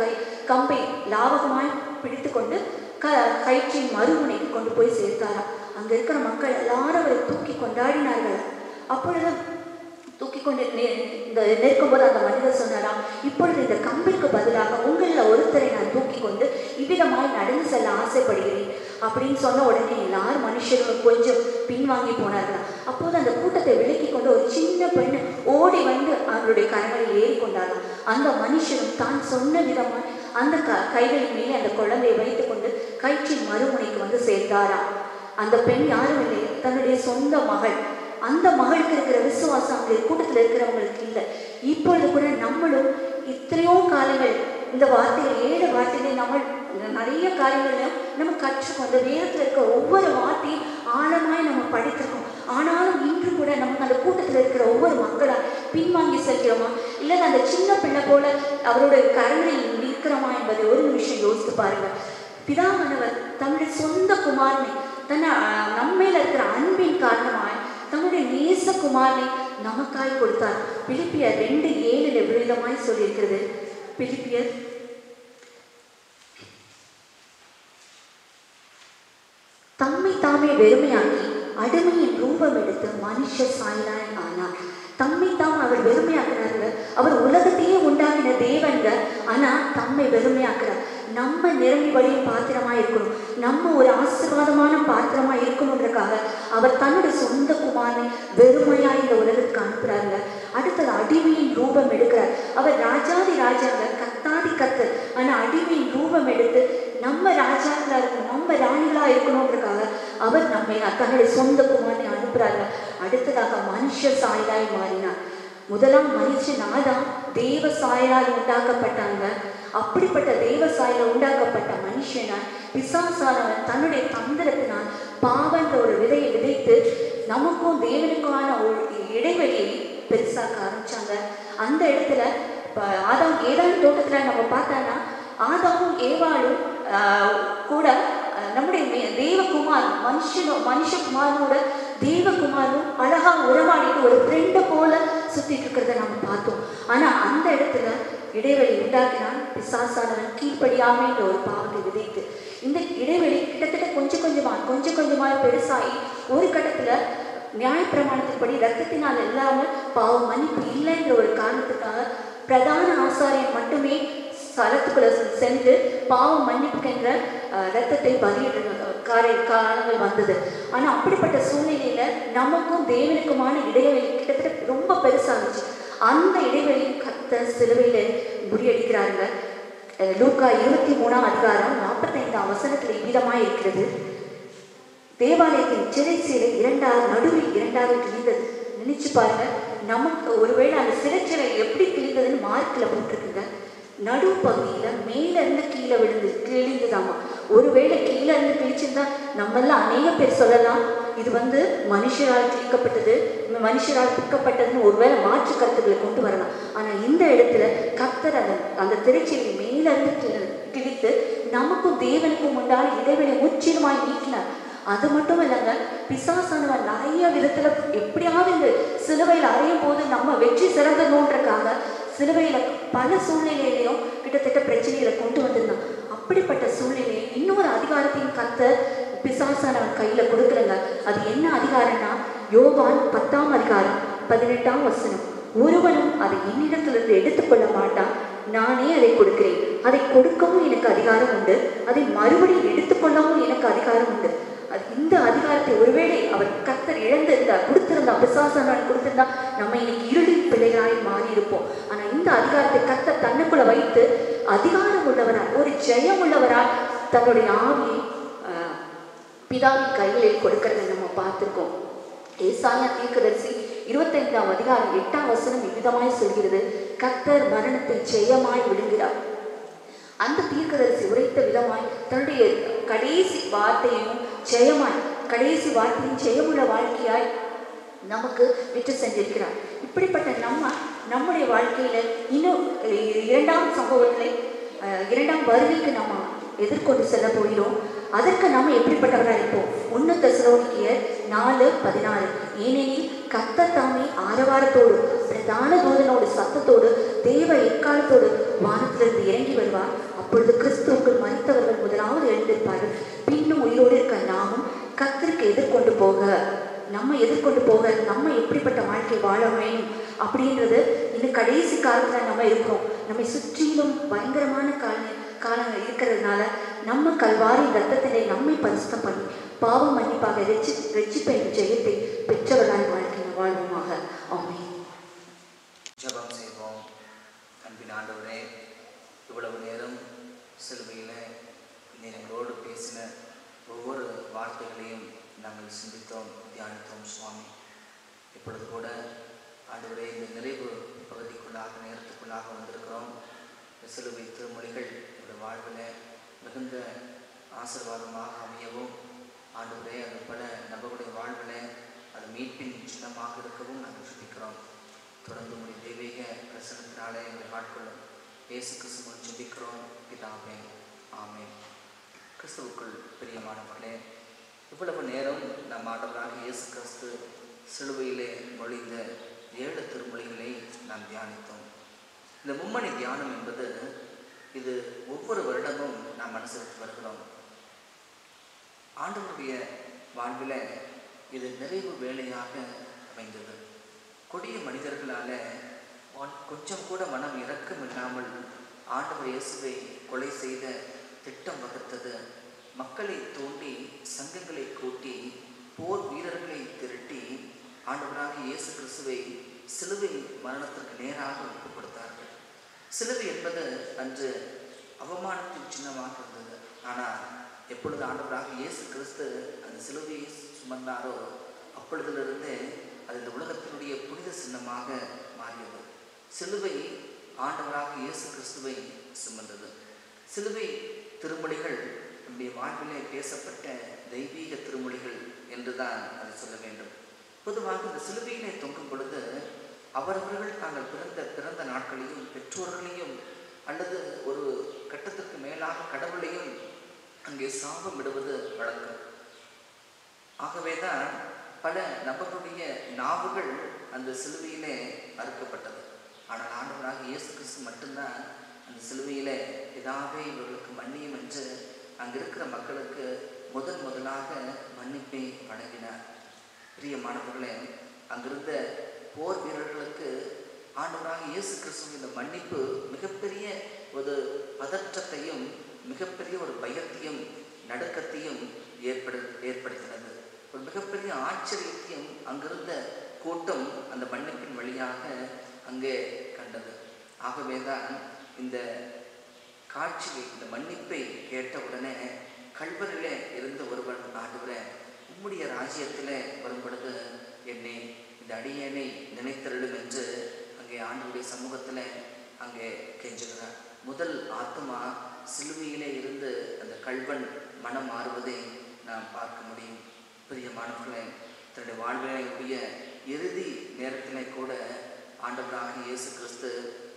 கம்பை லாவகமாய் பிடித்து கொண்டு க கயிற்றின் மறுமுனைக்கு கொண்டு போய் சேர்த்தாராம் அங்க இருக்கிற மக்கள் எல்லாரும் அவரை தூக்கி கொண்டாடினார்கள் அப்பொழுது தூக்கி கொண்டு நெ- இந்த நிற்கும் போது அந்த மனிதர் சொன்னாராம் இப்பொழுது இந்த கம்பிற்கு பதிலாக உங்களில் ஒருத்தரை நான் தூக்கி கொண்டு இவ்விதமாய் நடந்து செல்ல ஆசைப்படுகிறேன் அப்படின்னு சொன்ன உடனே எல்லாரும் மனுஷர்களும் கொஞ்சம் பின்வாங்கி போனார்களாம் அப்போது அந்த கூட்டத்தை விலக்கி கொண்டு ஒரு சின்ன பெண் ஓடி வந்து அவருடைய கரங்களில் ஏறி கொண்டாராம் அந்த மனுஷனும் தான் சொன்ன விதமாய் அந்த க கைகளின் மேலே அந்த குழந்தையை வைத்துக்கொண்டு கயிற்றின் மறுமுனைக்கு வந்து சேர்ந்தாராம் அந்த பெண் யாரும் இல்லை தன்னுடைய சொந்த மகள் அந்த மகளுக்கு இருக்கிற விசுவாசம் அங்கே கூட்டத்தில் இருக்கிறவங்களுக்கு இல்லை இப்பொழுது கூட நம்மளும் இத்தனையோ காலங்கள் இந்த வார்த்தைகள் ஏழு வார்த்தைகள் நம்ம நிறைய காரியங்களையும் நம்ம கற்றுக்கோம் அந்த வேதத்தில் இருக்க ஒவ்வொரு வார்த்தையும் ஆழமாய் நம்ம படித்திருக்கோம் ஆனாலும் இன்று கூட நமக்கு அந்த கூட்டத்தில் இருக்கிற ஒவ்வொரு மக்களா பின்வாங்கி செல்கிறோமா இல்லை அந்த சின்ன பிள்ளை போல அவருடைய கரங்களில் நிற்கிறோமா என்பதை ஒரு நிமிஷம் யோசித்து பாருங்க பிதாவானவர் தன்னுடைய சொந்த குமாரனை தன்னை அஹ், நம்மேல இருக்கிற அன்பின் காரணமாய் தன்னுடைய நேச குமாரனை நமக்காய் கொடுத்தார் பிலிப்பியர் ரெண்டு ஏழுல விழுதமாய் சொல்லியிருக்கிறது பிலிப்பியர் தம்மை தாமே வெறுமையாக்கி அடிமையின் ரூபம் எடுத்து மனுஷ சாயலாய் ஆனார் தம்மை தாம் அவர் வெறுமையாக்குறாருங்க அவர் உலகத்தையே உண்டாக்கின தேவங்க ஆனா தம்மை வெறுமையாக்குறார் நம்ம நிரம்பி வழியும் பாத்திரமா இருக்கணும் நம்ம ஒரு ஆசீர்வாதமான பாத்திரமா இருக்கணுன்றக்காக அவர் தன்னுடைய சொந்த குமாரனை வெறுமையா இந்த உலகத்துக்கு அனுப்புறாருங்க அடுத்தது அடிமையின் ரூபம் எடுக்கிறார் அவர் ராஜாதி ராஜாங்க கத்தாதி கத்து ஆனா அடிமையின் ரூபம் எடுத்து நம்ம ராஜாக்களா இருக்கணும் நம்ம ராணிகளா இருக்கணுன்றக்காக அவர் நம்மை தன்னுடைய சொந்த குமாரனை அனுப்புறாங்க அடுத்ததாக மனுஷ சாயலாய் மாறினார் முதலாம் மனுஷன் ஆதாம் தேவ சாயலால் உண்டாக்கப்பட்டாங்க அப்படிப்பட்ட தேவ சாயல உண்டாக்கப்பட்ட மனுஷனை பிசாசானவன் தன்னுடைய தந்திரத்தினால் பாவன்ற ஒரு விதையை விதைத்து நமக்கும் தேவனுக்குமான ஒரு இடைவெளியை பெருசாக்க ஆரம்பிச்சாங்க அந்த இடத்துல ப- ஆதாம் ஏதான தோட்டத்துல நம்ம பார்த்தோன்னா ஆதாமும் ஏவாளும் ஆஹ், கூட ஆஹ், நம்முடைய மே- தேவகுமார் மனுஷனும் மனுஷகுமாரனோட தேவகுமாரும் அழகா உறவாடிட்டு ஒரு ஃப்ரெண்டை போல சுத்திட்டு இருக்கிறத நம்ம பார்த்தோம் ஆனா அந்த இடத்துல இடைவெளி உண்டாக்கினான் பிசாசானவன் கீழ்ப்படியாமை என்ற ஒரு பாவத்தை விதைத்து இந்த இடைவெளி கிட்டத்தட்ட கொஞ்சம் கொஞ்சமா கொஞ்சம் கொஞ்சமா பெருசாகி ஒரு கட்டத்துல நியாயப்பிரமாணத்தின்படி ரத்தத்தினால் இல்லாமல் பாவம் மன்னிப்பு இல்லைன்ற ஒரு காரணத்துக்காக பிரதான ஆசாரியன் மட்டுமே ஸ்தலத்துக்குள்ள செ- சென்று பாவம் மன்னிப்புக்கென்ற அஹ், ரத்தத்தை பலியிடுற காரை காலங்கள் வந்தது ஆனா அப்படிப்பட்ட சூழ்நிலையில நமக்கும் தேவனுக்குமான இடைவெளி கிட்டத்தட்ட ரொம்ப பெருசாகிச்சு அந்த இடைவெளி கத்த சிலுவையில முறியடிக்கிறாங்க அஹ், லூக்கா இருபத்தி மூணாம் அதிகாரம் நாற்பத்தைந்தாம் வசனத்துல இவ்விதமாய் இருக்கிறது தேவாலயத்தின் சிறை சீலை இரண்டாக நடுவில் இரண்டாக கிழிந்தது நினைச்சு பாருங்க நமக்கு ஒருவேளை அந்த சிறைச்சிறை எப்படி கிழிந்ததுன்னு மார்க்கில் போட்டிருக்குங்க நடு பகுதியில மேல இருந்து கீழே விழுந்து கிழிந்ததாமா ஒருவேளை கீழே இருந்து கிழிச்சிருந்தா நம்மெல்லாம் அநேக பேர் சொல்லலாம் இது வந்து மனுஷரால் கிழிக்கப்பட்டது மனுஷரால் பிக்கப்பட்டதுன்னு ஒருவேளை மாற்று கருத்துக்களை கொண்டு வரலாம் ஆனா இந்த இடத்துல கர்த்தர் அந்த அந்த திரைச்சீலை மேல இருந்து கி- கிழித்து நமக்கும் தேவனுக்கும் உண்டான இடைவெளி முற்றிலுமாய் நீக்கினார் அது மட்டும் இல்லைங்க பிசாசானவன் நிறைய விதத்துல எப்படியாவது இந்த சிலுவையில் அறையும் போது நம்ம வெற்றி சிறந்தணுன்றக்காக சிலுவையில பல சூழ்நிலையிலையும் கிட்டத்தட்ட பிரச்சனைகளை கொண்டு வந்திருந்தான் அப்படிப்பட்ட சூழ்நிலையை இன்னொரு அதிகாரத்தையும் கத்த பிசாசானவன் கையில கொடுக்குறங்க அது என்ன அதிகாரம்னா யோவான் பத்தாம் அதிகாரம் பதினெட்டாம் வசனம் ஒருவனும் அதை என்னிடத்திலிருந்து எடுத்துக்கொள்ள மாட்டான் நானே அதை கொடுக்கிறேன் அதை கொடுக்கவும் எனக்கு அதிகாரம் உண்டு அதை மறுபடியும் எடுத்துக்கொள்ளவும் எனக்கு அதிகாரம் உண்டு அது இந்த அதிகாரத்தை ஒருவேளை அவர் கத்தர் இழந்திருந்தா கொடுத்திருந்தா பிசாசனான் கொடுத்திருந்தா நம்ம இன்னைக்கு இருளின் பிள்ளைகளாய் மாறி இருப்போம் ஆனா இந்த அதிகாரத்தை கத்தர் தன்னுக்குள்ள வைத்து அதிகாரம் உள்ளவராய் ஒரு ஜெயம் உள்ளவராய் தன்னுடைய ஆவியை ஆஹ், பிதாவின் கைகளில் கொடுக்கறதை நம்ம பார்த்திருக்கோம் ஏசாயா தீர்க்கதரிசி இருபத்தைந்தாம் அதிகாரம் எட்டாம் வசனம் இவ்விதமாய் சொல்கிறது கத்தர் மரணத்தை ஜெயமாய் விழுங்கிறார் அந்த தீர்க்கதரிசி உரைத்த விதமாய் தன்னுடைய கடைசி வார்த்தையும் ஜெயமாய் கடைசி வார்த்தையும் ஜெயமுள்ள வாழ்க்கையாய் நமக்கு விட்டு சென்றிருக்கிறார் இப்படிப்பட்ட நம்ம நம்முடைய வாழ்க்கையில இன்னும் இ- இரண்டாம் சம்பவத்திலே அஹ், இரண்டாம் வருகைக்கு நம்ம எதிர்கொண்டு செல்ல போகிறோம் அதற்கு நம்ம எப்படிப்பட்டவராக இருப்போம் ஒன்று தெசலோனிக்கியர் நாலு பதினாறு ஏனெனில் கர்த்தர் தாமே ஆரவாரத்தோடு பிரதான தூதனோடு சத்தத்தோடு தேவ எக்காலத்தோடு வானத்திலிருந்து இறங்கி வருவார் அப்பொழுது கிறிஸ்துவுக்குள் மறித்தவர்கள் முதலாவது எழுந்திருப்பார்கள் பின்னும் உயிரோடு இருக்க நாமும் கத்திற்கு எதிர்கொண்டு போக நம்ம எதிர்கொண்டு போக நம்ம எப்படிப்பட்ட வாழ்க்கை வாழ வேணும் அப்படின்றது இந்த கடைசி காலத்துல நம்ம இருக்கிறோம் நம்மை சுற்றிலும் பயங்கரமான கால காலங்கள் இருக்கிறதுனால நம்ம கல்வாரி ரத்தத்திலே நம்மை பரிசுத்தம் பண்ணி பாவ மன்னிப்பாக ரெச்சி ரெச்சிப்ப என்ற ஜெயத்தை பெற்றவர்களாய் வாழ்க்கையில் வாழ்வோமாக ஆமென் ஜெபம் செய்வோம் அன்பின் ஆண்டவரே இவ்வளவு நேரம் சிலுவையில் நீர் எங்களோடு பேசின ஒவ்வொரு வார்த்தைகளையும் நாங்கள் சிந்தித்தோம் தியானித்தோம் சுவாமி இப்பொழுது கூட ஆண்டவரே இந்த நிறைவு பகுதிக்குள்ளாக நேரத்துக்குள்ளாக வந்திருக்கிறோம் இந்த சிலுவை திருமொழிகள் எங்களுடைய வாழ்வில் மிகுந்த ஆசீர்வாதமாக அமையவும் ஆண்டவரே அது பல நபருடைய வாழ்வில் அது மீட்பின் சின்னமாக இருக்கவும் நாங்கள் சுபிக்கிறோம் தொடர்ந்து உடைய தெய்வீக பிரசனத்தினாலே எங்களை ஆட்கொள்ளும் இயேசு கிறிஸ்துவன் சிந்திக்கிறோம் பிதாவே ஆமென் கிறிஸ்துவுக்குள் பிரியமானவர்களே இவ்வளவு நேரம் நம் ஆண்டவராக இயேசு கிறிஸ்து சிலுவையிலே மொழிந்த ஏழு திருமொழிகளை நாம் தியானித்தோம் இந்த மும்மணி தியானம் என்பது இது ஒவ்வொரு வருடமும் நாம் அனுசரித்து வருகிறோம் ஆண்டவருடைய வாழ்வில் இது நிறைவு வேலையாக அமைந்தது கொடிய மனிதர்களால ஒன்- கொஞ்சம் கூட மனம் இரக்கம் இல்லாமல் ஆண்டவர் இயேசுவை கொலை செய்த திட்டம் வகுத்தது மக்களை தூண்டி சங்கங்களை கூட்டி போர் வீரர்களை திரட்டி ஆண்டவராக இயேசு கிறிஸ்துவை சிலுவை மரணத்திற்கு நேராக ஒப்புக் கொடுத்தார்கள் சிலுவை என்பது அன்று அவமானத்தின் சின்னமாக இருந்தது ஆனால் எப்பொழுது ஆண்டவராக இயேசு கிறிஸ்து அந்த சிலுவையை சுமந்தாரோ அப்பொழுதிலிருந்தே அது இந்த உலகத்தினுடைய புனித சின்னமாக மாறியது சிலுவை ஆண்டவராக இயேசு கிறிஸ்துவை சுமந்தது சிலுவை திருமொழிகள் நம்முடைய வாழ்விலே பேசப்பட்ட தெய்வீக திருமொழிகள் என்றுதான் அதை சொல்ல வேண்டும் பொதுவாக இந்த சிலுவையிலே தொங்கும் பொழுது அவரவர்கள் தாங்கள் பிறந்த பிறந்த நாட்களையும் பெற்றோர்களையும் அல்லது ஒரு கட்டத்திற்கு மேலாக கடவுளையும் அங்கே சாபம் விடுவது வழக்கம் ஆகவேதான் பல நபர்களுடைய நாவுகள் அந்த சிலுவையிலே அறுக்கப்பட்டது ஆனால் ஆண்டவராக இயேசு கிறிஸ்து மட்டும்தான் அந்த சிலுவையிலே பிதாவே இவர்களுக்கு மன்னியும் என்று அங்கே இருக்கிற மக்களுக்கு முதன் முதலாக மன்னிப்பை வழங்கினார் பிரியமானவர்களே அங்கிருந்த போர் வீரர்களுக்கு ஆண்டவராக இயேசு கிறிஸ்துவின் இந்த மன்னிப்பு மிகப்பெரிய ஒரு பதற்றத்தையும் மிகப்பெரிய ஒரு பயத்தையும் நடுக்கத்தையும் ஏற்படு ஏற்படுத்தினது ஒரு மிகப்பெரிய ஆச்சரியத்தையும் அங்கிருந்த கூட்டம் அந்த மன்னிப்பின் வழியாக அங்கே கண்டது ஆகவேதான் இந்த காட்சியை இந்த மன்னிப்பை கேட்டவுடனே கல்வரிலே இருந்த ஒருவன் ஆண்டவரே உம்முடைய ராஜ்யத்திலே வரும் பொழுது என்னை இந்த அடியேனை நினைத்தருளும் என்று அங்கே ஆண்டவருடைய சமூகத்தில் அங்கே கெஞ்சுகிறார் முதல் ஆத்மா சிலுவையிலே இருந்து அந்த கல்வன் மனம் மாறுவதை நாம் பார்க்க முடியும் பிரியமானவர்களே தன்னுடைய வாழ்வினுடைய இறுதி நேரத்திலே கூட ஆண்டவராக இயேசு கிறிஸ்து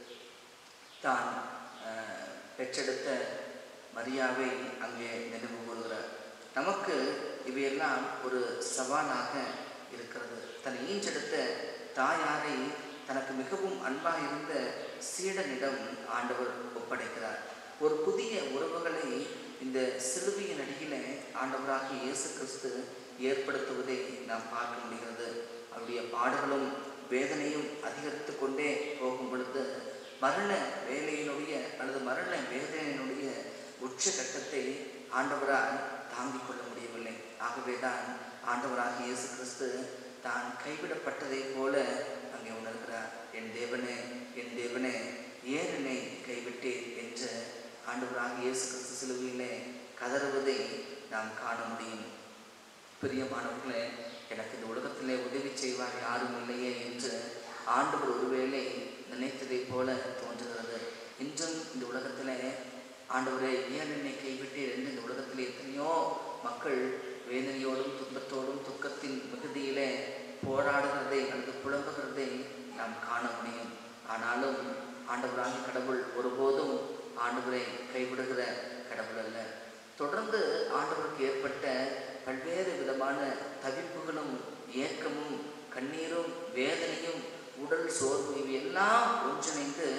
தான் அஹ், பெற்றெடுத்த மரியாவை அங்கே நினைவு கூறுகிறார் நமக்கு இவையெல்லாம் ஒரு சவாலாக இருக்கிறது தன் ஈஞ்செடுத்த தாயாரை தனக்கு மிகவும் அன்பாக இருந்த சீடனிடம் ஆண்டவர் ஒப்படைக்கிறார் ஒரு புதிய உறவுகளை இந்த சிலுவையின் அடியிலே ஆண்டவராகிய இயேசு கிறிஸ்து ஏற்படுத்துவதை நாம் பார்க்க முடிகிறது அவருடைய பாடுகளும் வேதனையும் அதிகரித்து கொண்டே போகும் பொழுது மரண வேலையினுடைய அல்லது மரண வேதனையினுடைய உச்சகட்டத்தை ஆண்டவரால் தாங்கிக் கொள்ள முடியவில்லை ஆகவேதான் ஆண்டவராகிய இயேசு கிறிஸ்து தான் கைவிடப்பட்டதை போல அங்கே உணர்கிறார் என் தேவனே என் தேவனே ஏன் என்னை கைவிட்டேன் என்று ஆண்டவராகிய இயேசு கிறிஸ்து சிலுவையிலே கதறுவதை நாம் காண முடியும் பிரியமானவர்களே எனக்கு இந்த உலகத்திலே உதவி செய்வார் யாரும் இல்லையே என்று ஆண்டவர் ஒருவேளை நினைத்ததைப் போல தோன்றுகிறது இன்றும் இந்த உலகத்திலே ஆண்டவரே ஏன் என்னை கைவிட்டீர் என்று இந்த உலகத்திலே எத்தனையோ மக்கள் வேதனையோடும் துன்பத்தோடும் துக்கத்தின் மிகுதியிலே போராடுகிறதை அல்லது புலம்புகிறதை நாம் காண முடியும் ஆனாலும் ஆண்டவராக கடவுள் ஒருபோதும் ஆண்டவரை கைவிடுகிற கடவுள் அல்ல தொடர்ந்து ஆண்டவருக்கு ஏற்பட்ட பல்வேறு விதமான தவிப்புகளும் ஏக்கமும் கண்ணீரும் வேதனையும் உடல் சோர்வு இவையெல்லாம் ஒன்றிணைந்து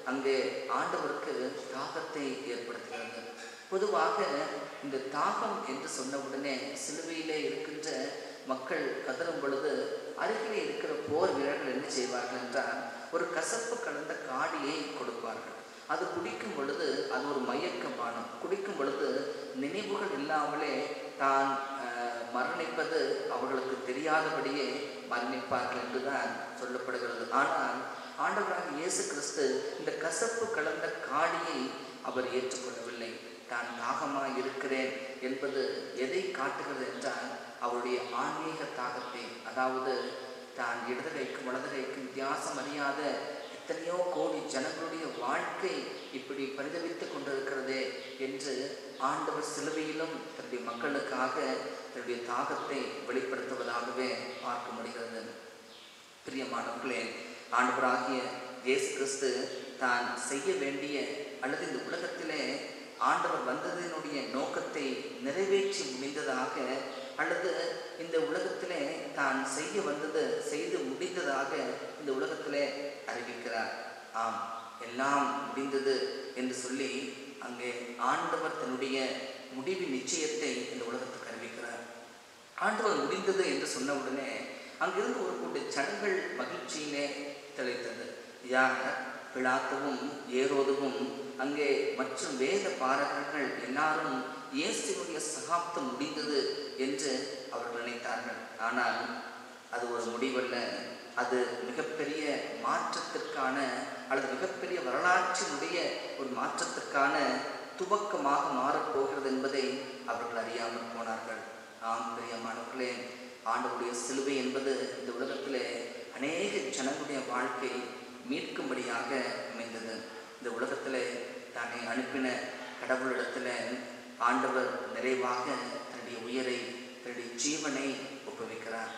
அங்கே ஆண்டவருக்கு தாகத்தை ஏற்படுத்துகிறது பொதுவாக இந்த தாகம் என்று சொன்னவுடனே சிலுவையிலே இருக்கின்ற மக்கள் கதறும் பொழுது அருகிலே இருக்கிற போர் வீரர்கள் என்ன செய்வார்கள் என்றால் ஒரு கசப்பு கலந்த காடியை கொடுப்பார்கள் அது குடிக்கும் பொழுது அது ஒரு மயக்க பானம் குடிக்கும் பொழுது நினைவுகள் இல்லாமலே தான் அஹ், மரணிப்பது அவர்களுக்கு தெரியாதபடியே மரணிப்பார்கள் என்றுதான் சொல்லப்படுகிறது ஆனால் ஆண்டவராக இயேசு கிறிஸ்து இந்த கசப்பு கலந்த காடியை அவர் ஏற்றுக்கொள்ளவில்லை தான் தாகமாய் இருக்கிறேன் என்பது எதை காட்டுகிறது என்றால் அவருடைய ஆன்மீக தாகத்தை அதாவது தான் இடது கைக்கும் வலது கைக்கும் வித்தியாசம் அறியாத எத்தனையோ கோடி ஜனங்களுடைய வாழ்க்கை இப்படி பரிதவித்துக் கொண்டிருக்கிறதே என்று ஆண்டவர் சிலுவையிலும் தன்னுடைய மக்களுக்காக தன்னுடைய தாகத்தை வெளிப்படுத்துவதாகவே பார்க்க முடிகிறது பிரியமானவர்களே ஆண்டவராகிய இயேசு கிறிஸ்து தான் செய்ய வேண்டிய அல்லது இந்த உலகத்திலே ஆண்டவர் வந்ததினுடைய நோக்கத்தை நிறைவேற்றி முடிந்ததாக அல்லது இந்த உலகத்திலே தான் செய்ய வந்தது செய்து முடிந்ததாக இந்த உலகத்திலே அறிவிக்கிறார் ஆம் எல்லாம் முடிந்தது என்று சொல்லி அங்கே ஆண்டவர் தன்னுடைய முடிவு நிச்சயத்தை இந்த உலகத்துக்கு அறிவிக்கிறார் ஆண்டவர் முடிந்தது என்று சொன்ன உடனே அங்கிருந்து ஒரு கூட்ட ஜனங்கள் மகிழ்ச்சியிலே திளைத்தது யார் பிளாத்துவும் ஏரோதுவும் அங்கே மற்றும் வேத பாரகர்கள் எல்லாரும் இயேசுடைய சகாப்தம் முடிந்தது என்று அவர்கள் நினைத்தார்கள் ஆனால் அது ஒரு முடிவல்ல அது மிகப்பெரிய மாற்றத்திற்கான அல்லது மிகப்பெரிய வரலாற்றினுடைய ஒரு மாற்றத்திற்கான துவக்கமாக மாறப்போகிறது என்பதை அவர்கள் அறியாமல் போனார்கள் ஆம் பிரியமானவர்களே ஆண்டவருடைய சிலுவை என்பது இந்த உலகத்திலே அநேக ஜனங்களுடைய வாழ்க்கை மீட்கும்படியாக அமைந்தது இந்த உலகத்திலே தானே அனுப்பின கடவுளிடத்தில் ஆண்டவர் நிறைவாக தன்னுடைய உயிரை தன்னுடைய ஜீவனை ஒப்புவிக்கிறார்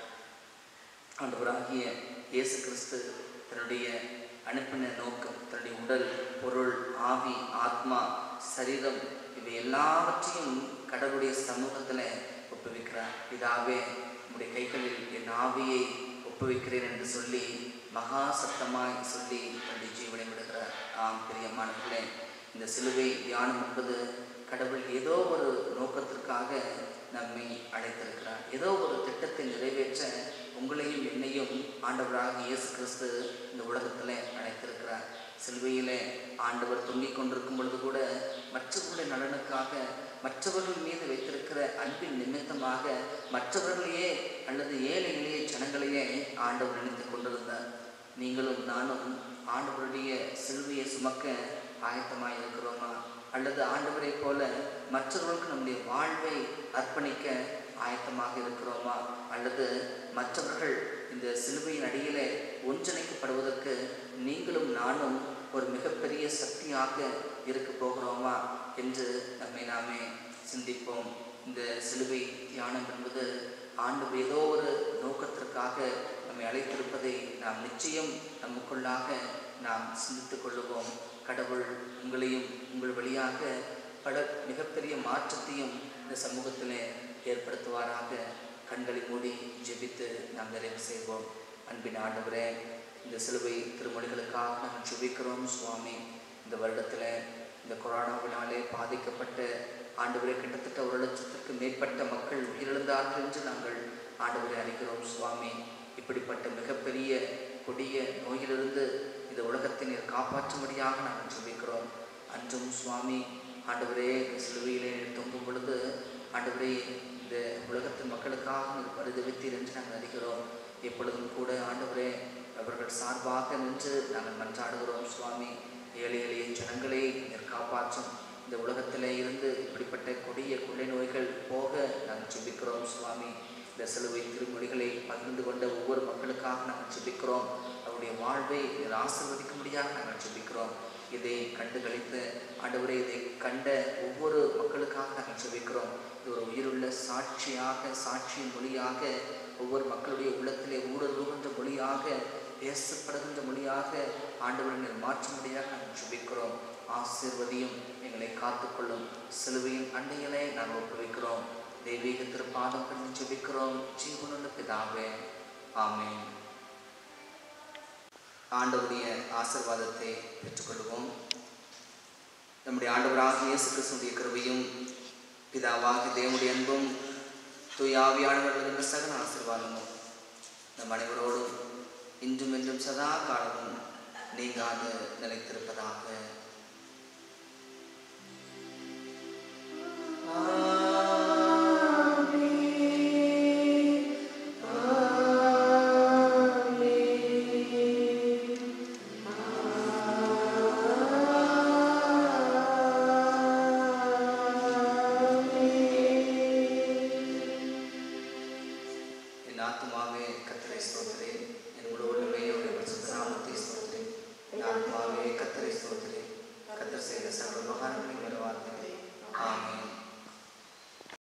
ஆண்டவராகிய இயேசு கிறிஸ்து தன்னுடைய அனுப்பின நோக்கம் தன்னுடைய உடல் பொருள் ஆவி ஆத்மா சரீரம் இவை எல்லாவற்றையும் கடவுளுடைய சமூகத்தில் ஒப்புவிக்கிறார் பிதாவே உடைய கைகளில் என் ஆவியை ஒப்புவிக்கிறேன் என்று சொல்லி மகா சத்தமாய் சொல்லி தன்னுடைய ஜீவனை விடுகிறார் ஆம் பிரியமானவர்களே இந்த சிலுவை தியானம் என்பது கடவுள் ஏதோ ஒரு நோக்கத்திற்காக நம்மை அழைத்திருக்கிறார் ஏதோ ஒரு திட்டத்தை நிறைவேற்ற உங்களையும் என்னையும் ஆண்டவராக இயேசு கிறிஸ்து இந்த உலகத்தில் அழைத்திருக்கிறார் சிலுவையிலே ஆண்டவர் தொங்கிக் கொண்டிருக்கும் பொழுது கூட மற்றவர்களுடைய நலனுக்காக மற்றவர்கள் மீது வைத்திருக்கிற அன்பின் நிமித்தமாக மற்றவர்களையே அல்லது ஏழை எளிய ஜனங்களையே ஆண்டவர் நினைத்து கொண்டிருந்தார் நீங்களும் நானும் ஆண்டவருடைய சிலுவையை சுமக்க ஆயத்தமாக இருக்கிறோமா அல்லது ஆண்டவரை போல மற்றவர்களுக்கு நம்முடைய வாழ்வை அர்ப்பணிக்க ஆயத்தமாக இருக்கிறோமா அல்லது மற்றவர்கள் இந்த சிலுவையின் அடியிலே ஒன்றிணைக்கப்படுவதற்கு நீங்களும் நானும் ஒரு மிகப்பெரிய சக்தியாக இருக்க போகிறோமா என்று நம்மை நாமே சிந்திப்போம் இந்த சிலுவை தியானம் என்பது ஆண்டு ஏதோ ஒரு நோக்கத்திற்காக நம்மை அழைத்திருப்பதை நாம் நிச்சயம் நமக்குள்ளாக நாம் சிந்தித்துக் கொள்ளுவோம் கடவுள் உங்களையும் உங்கள் வழியாக பல மிகப்பெரிய மாற்றத்தையும் இந்த சமூகத்திலே ஏற்படுத்துவாராக கண்களை மூடி ஜெபித்து நாம் நிறைவு செய்வோம் அன்பின் ஆண்டவரே இந்த சிலுவை திருமொழிகளுக்காக நாங்கள் ஜெபிக்கிறோம் சுவாமி இந்த வருடத்தில் இந்த கொரோனாவினாலே பாதிக்கப்பட்ட ஆண்டவரே கிட்டத்தட்ட ஒரு லட்சத்திற்கு மேற்பட்ட மக்கள் உயிரிழந்தார்கள் என்று நாங்கள் ஆண்டவரை அறிகிறோம் சுவாமி இப்படிப்பட்ட மிகப்பெரிய கொடிய நோயிலிருந்து இந்த உலகத்தை நீர் காப்பாற்றும்படியாக நாங்கள் ஜெபிக்கிறோம் அன்றும் சுவாமி ஆண்டவரே சிலுவையிலே நீர் தொங்கும் பொழுது ஆண்டவரே இந்த உலகத்தின் மக்களுக்காக நீர் பரிதவித்தீர் என்று நாங்கள் அறிகிறோம் எப்பொழுதும் கூட ஆண்டவரே அவர்கள் சார்பாக நின்று நாங்கள் மன்றாடுகிறோம் சுவாமி ஏழை எளிய ஜனங்களை நீர் காப்பாற்றும் இந்த உலகத்திலே இருந்து இப்படிப்பட்ட கொடிய கொள்ளை நோய்கள் போக நாங்கள் ஜெபிக்கிறோம் சுவாமி இந்த சிலுவை திருமொழிகளை பகிர்ந்து கொண்ட ஒவ்வொரு மக்களுக்காக நாங்கள் ஜெபிக்கிறோம் அவருடைய வாழ்வை நீர் ஆசீர்வதிக்கும்படியாக நாங்கள் ஜெபிக்கிறோம் இதை கண்டு கழித்து ஆண்டவரே இதை கண்ட ஒவ்வொரு மக்களுக்காக நாங்கள் ஜெபிக்கிறோம் இது ஒரு உயிருள்ள சாட்சியாக சாட்சியின் மொழியாக ஒவ்வொரு மக்களுடைய உள்ளத்திலே ஊடுருவுகின்ற மொழியாக பேசப்படுகின்ற மொழியாக ஆண்டவரை நீர் மாற்றும்படியாக நாங்கள் ஜெபிக்கிறோம் ஆசீர்வதியும் எங்களை காத்துக்கொள்ளும் சிலுவையின் அண்டையிலே நாங்கள் ஒப்புவிக்கிறோம் தெய்வீக திருப்பாதம் பண்ணி ஜெபிக்கிறோம் ஜீவனுள்ள பிதாவே ஆமென் ஆண்டவருடைய ஆசீர்வாதத்தை பெற்றுக்கொள்வோம் நம்முடைய ஆண்டவராகிய இயேசு கிறிஸ்துடைய கிருபையும் பிதாவாகிய தேவனுடைய அன்பும் தூயாவியானவர்களுக்கு சகல ஆசீர்வாதமும் நம் அனைவரோடும் இன்றும் என்றும் சதா காலமும் நீங்காது நிலைத்திருப்பதாக